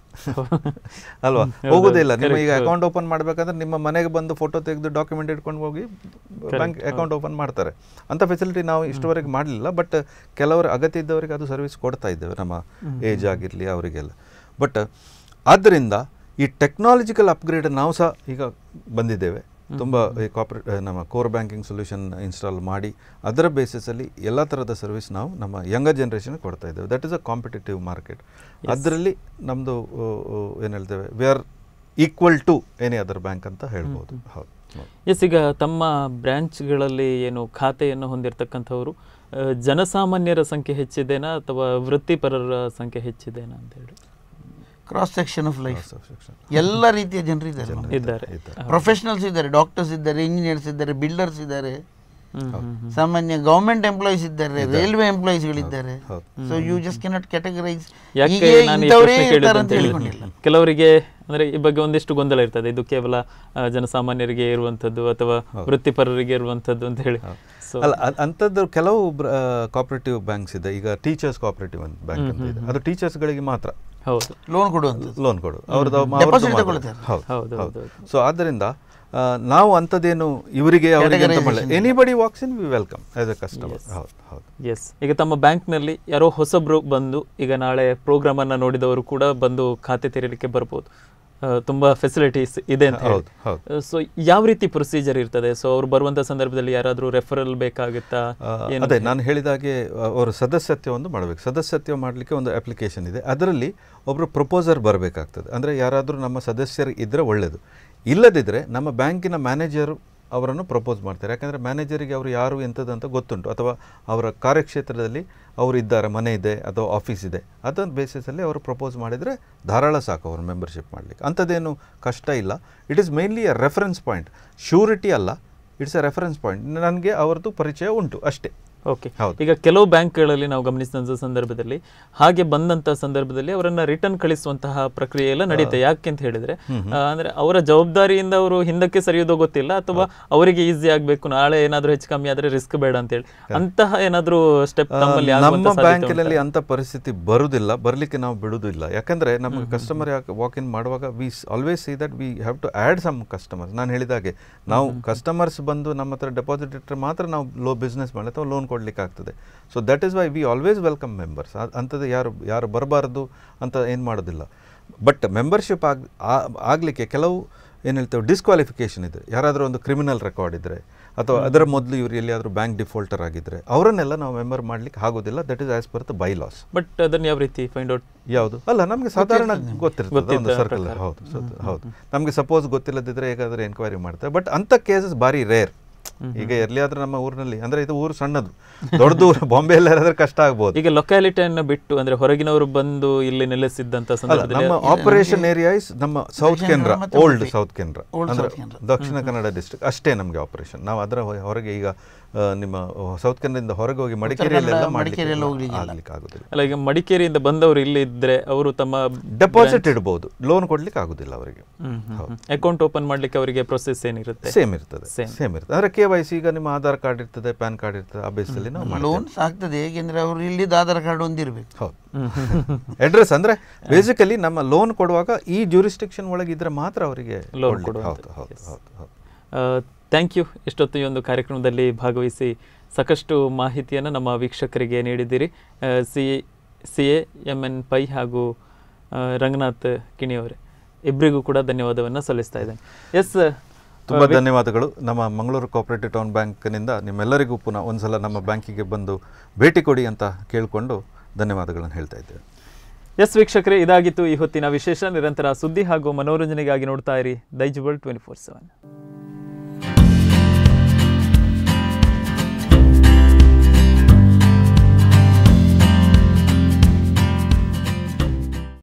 ಅಲ್ವಾ ಹೋಗೋದೇ ಇಲ್ಲ ನಿಮ್ಮ ಈಗ ಅಕೌಂಟ್ ಓಪನ್ ಮಾಡಬೇಕಂದ್ರೆ ನಿಮ್ಮ ಮನೆಗೆ ಬಂದು ಫೋಟೋ ತೆಗೆದು ಡಾಕ್ಯುಮೆಂಟ್ ಇಟ್ಕೊಂಡು ಹೋಗಿ ಬ್ಯಾಂಕ್ ಅಕೌಂಟ್ ಓಪನ್ ಮಾಡ್ತಾರೆ ಅಂಥ ಫೆಸಿಲಿಟಿ ನಾವು ಇಷ್ಟವರೆಗೆ ಮಾಡಲಿಲ್ಲ ಬಟ್ ಕೆಲವರು ಅಗತ್ಯ ಇದ್ದವರಿಗೆ ಅದು ಸರ್ವಿಸ್ ಕೊಡ್ತಾ ಇದ್ದೇವೆ ನಮ್ಮ ಏಜ್ ಆಗಿರಲಿ ಅವರಿಗೆಲ್ಲ ಬಟ್ ಆದ್ದರಿಂದ ಈ ಟೆಕ್ನಾಲಜಿಕಲ್ ಅಪ್ಗ್ರೇಡ್ ನಾವು ಸಹ ಈಗ ಬಂದಿದ್ದೇವೆ ತುಂಬ ಈ ಕಾರ್ಪೊರೇಟ್ ನಮ್ಮ ಕೋರ್ ಬ್ಯಾಂಕಿಂಗ್ ಸೊಲ್ಯೂಷನ್ ಇನ್ಸ್ಟಾಲ್ ಮಾಡಿ ಅದರ ಬೇಸಿಸಲ್ಲಿ ಎಲ್ಲ ಥರದ ಸರ್ವಿಸ್ ನಾವು ನಮ್ಮ ಯಂಗರ್ ಜನ್ರೇಷನ್ ಕೊಡ್ತಾ ಇದ್ದೇವೆ that is a competitive market ಅದರಲ್ಲಿ ನಮ್ಮದು ಏನು ಹೇಳ್ತೇವೆ we are equal to any other bank ಅಂತ ಹೇಳ್ಬೋದು ಹೌದು ಹೌದು. ಎಸ್ ಈಗ ತಮ್ಮ ಬ್ರ್ಯಾಂಚ್ಗಳಲ್ಲಿ ಏನು ಖಾತೆಯನ್ನು ಹೊಂದಿರತಕ್ಕಂಥವರು ಆ, ಜನಸಾಮಾನ್ಯರ ಸಂಖ್ಯೆ ಹೆಚ್ಚಿದೆನಾ ಅಥವಾ ವೃತ್ತಿಪರರ ಸಂಖ್ಯೆ ಹೆಚ್ಚಿದೆನಾ ಅಂತ ಹೇಳಿ cross section of life Subsection. ಎಲ್ಲ ರೀತಿಯ ಜನರು ಇದ್ದಾರೆ ನಮ್ಮ. ಇದ್ದಾರೆ ಇದ್ದಾರೆ. ಪ್ರೊಫೆಷನಲ್ಸ್ ಇದ್ದಾರೆ ಡಾಕ್ಟರ್ಸ್ ಇದ್ದಾರೆ ಇಂಜಿನಿಯರ್ಸ್ ಇದ್ದಾರೆ ಬಿಲ್ಡರ್ಸ್ ಇದ್ದಾರೆ ಹ್ಮ್, ಹ್ಮ್, ಹ್ಮ್. ಸಾಮಾನ್ಯ ಗವರ್ಮೆಂಟ್ ಎಂಪ್ಲಾಯೀಸ್ ಇದ್ದಾರೆ ರೈಲ್ವೆ ಎಂಪ್ಲಾಯೀಸ್ಗಳಿದ್ದಾರೆ ಹೌದು. So you just cannot categorise ಯಾಕೆ ಹೀಗೆ ನಾನು ಈ ಇಂಥವರೇ ಪ್ರಶ್ನೆ ಇರ್ತಾರೆ ಕೇಳಿದ್ದು ಅಂತ ಅಂತ ಹೇಳಿಕೊಂಡಿಲ್ಲ ಹೇಳಿದ್ರೆ ಕೆಲವರಿಗೆ ಅಂದ್ರೆ ಈ ಬಗ್ಗೆ ಒಂದಿಷ್ಟು ಗೊಂದಲ ಇರ್ತದೆ ಇದು ಕೇವಲ ಆ, ಜನಸಾಮಾನ್ಯರಿಗೆ ಇರುವಂತದ್ದು ಅಥವಾ ವೃತ್ತಿಪರರಿಗೆ ಇರುವಂತದ್ದು ಅಂತ ಹೇಳಿ ಸೊ ಅಲ್ಲ ಅ- ಅಂಥದ್ದು ಕೆಲವು ಕಾಪರೇಟಿವ್ ಬ್ಯಾಂಕ್ಸ್ ಇದೆ ಈಗ ಟೀಚರ್ಸ್ ಕಾಪರೇಟಿವ್ ಬ್ಯಾಂಕ್ ಅಂತ ಇದೆ ಅದು ಟೀಚರ್ಸ್ಗಳಿಗೆ ಮಾತ್ರ ಹೌದು ಲೋನ್ ಕೊಡುವಂಥದ್ದು ಲೋನ್ ಕೊಡು ಅವ್ರದ್ದು Deposit ತಗೊಳ್ತಾರೆ. ಹೌದು ಹೌದು, ಹೌದು ಹೌದು, ಸೊ ಆದ್ದರಿಂದ ಆ, ನಾವು ಅಂಥದ್ದೇನು ಇವರಿಗೆ ಅವರಿಗೆ ಅಂತ ಮಾಡಲ್ಲ anybody walks in we welcome as a customer ಹೌದು ಹೌದು ಎಸ್ ಈಗ ತಮ್ಮ ಬ್ಯಾಂಕ್ನಲ್ಲಿ ಯಾರೋ ಹೊಸಬ್ರು ಬಂದು ಈಗ ನಾಳೆ ಪ್ರೋಗ್ರಾಮ್ ಅನ್ನ ನೋಡಿದವರು ಕೂಡ ಬಂದು ಖಾತೆ ತೆರೀಲಿಕ್ಕೆ ಬರ್ಬೋದು ಆ, ತುಂಬಾ ಫೆಸಿಲಿಟೀಸ್ ಇದೆ ಅಂತ ಹೌದು, ಹೌದು. ಸೊ ಯಾವ ರೀತಿ ಪ್ರೊಸೀಜರ್ ಇರ್ತದೆ ಸೊ ಅವ್ರು ಬರುವಂತ ಸಂದರ್ಭದಲ್ಲಿ ಯಾರಾದ್ರೂ ರೆಫರಲ್ ಬೇಕಾಗುತ್ತಾ ಆ, ಏನು ಅದೇ ನಾನು ಹೇಳಿದಾಗೆ ಅವರು ಸದಸ್ಯತ್ವವನ್ನು ಮಾಡಬೇಕು ಸದಸ್ಯತ್ವ ಮಾಡಲಿಕ್ಕೆ ಒಂದು ಅಪ್ಲಿಕೇಶನ್ ಇದೆ ಅದರಲ್ಲಿ ಒಬ್ಬರು ಪ್ರಪೋಸರ್ ಬರಬೇಕಾಗ್ತದೆ ಅಂದರೆ ಯಾರಾದರೂ ನಮ್ಮ ಸದಸ್ಯರು ಇದ್ದರೆ ಒಳ್ಳೆಯದು ಇಲ್ಲದಿದ್ದರೆ ನಮ್ಮ ಬ್ಯಾಂಕಿನ ಮ್ಯಾನೇಜರು ಅವರನ್ನು ಪ್ರಪೋಸ್ ಮಾಡ್ತಾರೆ ಯಾಕಂದರೆ ಮ್ಯಾನೇಜರಿಗೆ ಅವರು ಯಾರು ಎಂಥದ್ದು ಅಂತ ಗೊತ್ತುಂಟು ಅಥವಾ ಅವರ ಕಾರ್ಯಕ್ಷೇತ್ರದಲ್ಲಿ ಅವರು ಇದ್ದಾರೆ ಮನೆ ಇದೆ ಅಥವಾ ಆಫೀಸ್ ಇದೆ ಅದೊಂದು ಬೇಸಿಸಲ್ಲಿ ಅವರು ಪ್ರಪೋಸ್ ಮಾಡಿದರೆ ಧಾರಾಳ ಸಾಕು ಅವರು ಮೆಂಬರ್ಶಿಪ್ ಮಾಡಲಿಕ್ಕೆ ಅಂಥದ್ದೇನು ಕಷ್ಟ ಇಲ್ಲ it is mainly a reference point surety ಅಲ್ಲ ಇಟ್ಸ್ ಎ ರೆಫರೆನ್ಸ್ ಪಾಯಿಂಟ್ ನನಗೆ ಅವರದ್ದು ಪರಿಚಯ ಉಂಟು ಅಷ್ಟೇ ಓಕೆ ಹೌದು. ಈಗ ಕೆಲವು ಬ್ಯಾಂಕ್ಗಳಲ್ಲಿ ನಾವು ಗಮನಿಸಿದಂಥ ಸಂದರ್ಭದಲ್ಲಿ ಹಾಗೆ ಬಂದಂತ ಸಂದರ್ಭದಲ್ಲಿ ಅವರನ್ನ ರಿಟರ್ನ್ ಕಳಿಸುವಂತಹ ಪ್ರಕ್ರಿಯೆ ಎಲ್ಲ ನಡೆಯುತ್ತೆ ಯಾಕೆ ಅಂತ ಹೇಳಿದ್ರೆ ಆ, ಅಂದ್ರೆ ಅವರ ಜವಾಬ್ದಾರಿಯಿಂದ ಅವರು ಹಿಂದಕ್ಕೆ ಸರಿಯೋದೋ ಗೊತ್ತಿಲ್ಲ ಅಥವಾ ಅವರಿಗೆ ಈಸಿ ಆಗ್ಬೇಕು ನಾಳೆ ಏನಾದ್ರೂ ಹೆಚ್ಚು ಕಮ್ಮಿ ಆದ್ರೆ ರಿಸ್ಕ್ ಬೇಡ ಅಂತ ಹೇಳಿ ಅಂತಹ ಏನಾದ್ರೂ ಸ್ಟೆಪ್ ತಮ್ಮಲ್ಲಿ ನಮ್ಮ ಆಗುವಂತ ಸಾಧ್ಯತೆ ಬ್ಯಾಂಕಿನಲ್ಲಿ ಅಂಥ ಪರಿಸ್ಥಿತಿ ಬರುವುದಿಲ್ಲ ಬರಲಿಕ್ಕೆ ನಾವು ಬಿಡುವುದಿಲ್ಲ ಯಾಕಂದರೆ ನಮಗೆ ಕಸ್ಟಮರ್ ಯಾಕೆ ವಾಕ್ ಇನ್ ಮಾಡುವಾಗ we always see that we have to add some customers ನಾನು ಹೇಳಿದಾಗೆ ನಾವು ಕಸ್ಟಮರ್ಸ್ ಬಂದು ನಮ್ಮ ಹತ್ರ ಡೆಪಾಸಿಟ್ ಇಟ್ಟರೆ ಮಾತ್ರ ನಾವು ಲೋ ಬಿಸ್ನೆಸ್ ಮಾಡಿ ಅಥವಾ ಲೋನ್ ಕೊಡಲಿಕ್ಕೆ ಆಗ್ತದೆ so that is why we always welcome members ಅಂಥದ್ದು ಯಾರು ಯಾರು ಬರಬಾರ್ದು ಅಂತ ಏನು ಮಾಡೋದಿಲ್ಲ ಬಟ್ ಮೆಂಬರ್ಶಿಪ್ ಆಗ್ ಆ- ಆಗಲಿಕ್ಕೆ ಕೆಲವು ಏನು ಹೇಳ್ತೇವೆ ಡಿಸ್ಕ್ವಾಲಿಫಿಕೇಷನ್ ಇದೆ ಯಾರಾದರೂ ಒಂದು ಕ್ರಿಮಿನಲ್ ರೆಕಾರ್ಡ್ ಇದ್ದರೆ ಅಥವಾ ಅದರ ಮೊದಲು ಇವರು ಎಲ್ಲಿಯಾದರೂ ಬ್ಯಾಂಕ್ ಡಿಫಾಲ್ಟರ್ ಆಗಿದ್ದರೆ ಅವರನ್ನೆಲ್ಲ ನಾವು ಮೆಂಬರ್ ಮಾಡ್ಲಿಕ್ಕೆ ಆಗೋದಿಲ್ಲ that is as per the bylaws but ಅದನ್ನ ಯಾವ ರೀತಿ ಫೈಂಡ್ ಔಟ್ ಯಾವುದು ಅಲ್ಲ ನಮಗೆ ಸಾಧಾರಣ ಗೊತ್ತಿರ್ತದೆ ಒಂದು ಗೊತ್ತಿದ್ದ ಸರ್ಕಲ್ ಹೌದು ಸೊ- ಹೌದು ನಮಗೆ ಸಪೋಸ್ ಗೊತ್ತಿಲ್ಲದಿದ್ರೆ ಹೇಗಾದ್ರೆ ಎನ್ಕ್ವೈರಿ ಮಾಡ್ತಾರೆ ಬಟ್ ಅಂಥ ಕೇಸಸ್ ಭಾರಿ ರೇರ್ ಈಗ ಎಲ್ಲಿಯಾದ್ರೂ ನಮ್ಮ ಊರಿನಲ್ಲಿ ಅಂದ್ರೆ ಇದು ಊರು ಸಣ್ಣದು ದೊಡ್ಡದು ಊರು ಬಾಂಬೆ ಎಲ್ಲಾದ್ರೆ ಕಷ್ಟ ಆಗ್ಬೋದು ಈಗ ಲೊಕ್ಯಾಲಿಟಿಯನ್ನ ಬಿಟ್ಟು ಅಂದ್ರೆ ಹೊರಗಿನವರು ಬಂದು ಇಲ್ಲಿ ನೆಲೆಸಿದ್ದಂತ ಅಲ್ಲ ಸಂದರ್ಭದಲ್ಲಿ ನಮ್ಮ ಆಪರೇಷನ್ ಏರಿಯಾ ಇಸ್ ನಮ್ಮ ಸೌತ್ ಕೆನರಾ ಮತ್ತೆ old Udupi. South Canara Old ಅಂದ್ರೆ South Canara. ದಕ್ಷಿಣ ಕನ್ನಡ ಡಿಸ್ಟ್ರಿಕ್ಟ್ ಅಷ್ಟೇ ನಮಗೆ ಆಪರೇಷನ್ ನಾವು ಅದರ ಹೊ- ಹೊರಗೆ ಈಗ ಆ, ನಿಮ್ಮ ಸೌತ್ ಕೆನರಿಂದ ಹೊರಗೆ ಹೋಗಿ ಮಡಿಕೇರಿಯಲ್ಲೆಲ್ಲ ಕನ್ನಡ, ಮಾಡ್ಲಿಕ್ಕೆ ಮಡಿಕೇರಿಯೆಲ್ಲ ಹೋಗ್ಲಿಕ್ಕಿಲ್ಲ. ಆಗ್ಲಿಕ್ಕೆ ಆಗುದಿಲ್ಲ ಅಲ್ಲ ಈಗ ಮಡಿಕೇರಿಯಿಂದ ಬಂದವರು ಇಲ್ಲಿ ಇದ್ರೆ ಅವರು ತಮ್ಮ ಡೆಪಾಸಿಟ್ ಇಡ್ಬೋದು ಲೋನ್ ಕೊಡ್ಲಿಕ್ಕೆ ಆಗುದಿಲ್ಲ ಅವರಿಗೆ ಅಕೌಂಟ್ ಓಪನ್ ಮಾಡ್ಲಿಕ್ಕೆ ಅವರಿಗೆ ಪ್ರೊಸೆಸ್ ಏನಿರುತ್ತೆ ಸೇಮ್ ಇರ್ತದೆ Same. ಸೇಮ್ ಇರ್ತದೆ ಅಂದ್ರೆ ಕೆ ವೈ ಸಿ ಈಗ ನಿಮ್ಮ ಆಧಾರ್ ಕಾರ್ಡ್ ಇರ್ತದೆ ಪ್ಯಾನ್ ಕಾರ್ಡ್ ಇರ್ತದೆ ಆ ಬೇಸಲ್ಲಿ ನಾವು ಮಾಡ್ತೇವೆ ಲೋನ್ಸ್ ಆಗ್ತದೆ ಹೇಗೆಂದ್ರೆ ಅವರು ಇಲ್ಲಿದ್ದ ಆಧಾರ್ ಕಾರ್ಡ್ ಹೊಂದಿರಬೇಕು ಹೌದು ಅಡ್ರೆಸ್ ಅಂದ್ರೆ ಬೇಸಿಕಲಿ ನಮ್ಮ ಲೋನ್ ಕೊಡುವಾಗ ಈ ಜ್ಯೂರಿಸ್ಟಿಕ್ಷನ್ ಒಳಗೆ ಇದ್ರೆ ಮಾತ್ರ ಅವರಿಗೆ Loan ಕೊಡ್ಲಿಕ್ಕೆ- ಕೊಡುವಂಥದ್ದು. ಹೌದು ಹೌದು ಹೌದು ಹೌದು ಥ್ಯಾಂಕ್ ಯು ಇಷ್ಟೊತ್ತು ಈ ಒಂದು ಕಾರ್ಯಕ್ರಮದಲ್ಲಿ ಭಾಗವಹಿಸಿ ಸಾಕಷ್ಟು ಮಾಹಿತಿಯನ್ನು ನಮ್ಮ ವೀಕ್ಷಕರಿಗೆ ನೀಡಿದ್ದೀರಿ C C A M N Pai ಹಾಗೂ ಆ, ರಂಗನಾಥ್ ಕಿಣಿಯವರೇ ಇಬ್ಬರಿಗೂ ಕೂಡ ಧನ್ಯವಾದವನ್ನು ಸಲ್ಲಿಸ್ತಾ ಇದ್ದೇನೆ ಎಸ್ ತುಂಬ ಧನ್ಯವಾದಗಳು ನಮ್ಮ ಮಂಗಳೂರು ಕೋಆಪರೇಟಿವ್ ಟೌನ್ ಬ್ಯಾಂಕ್ನಿಂದ ನಿಮ್ಮೆಲ್ಲರಿಗೂ ಪುನಃ ಒಂದ್ಸಲ ನಮ್ಮ ಬ್ಯಾಂಕಿಗೆ ಬಂದು ಭೇಟಿ ಕೊಡಿ ಅಂತ ಕೇಳಿಕೊಂಡು ಧನ್ಯವಾದಗಳನ್ನು ಹೇಳ್ತಾ ಇದ್ದೇವೆ ಎಸ್ ವೀಕ್ಷಕರೇ ಇದಾಗಿತ್ತು ಈ ಹೊತ್ತಿನ ವಿಶೇಷ ನಿರಂತರ ಸುದ್ದಿ ಹಾಗೂ ಮನೋರಂಜನೆಗಾಗಿ ನೋಡ್ತಾ ಇರಿ ದೈಜುಬಲ್ ಟ್ವೆಂಟಿ ಫೋರ್ ಸೆವೆನ್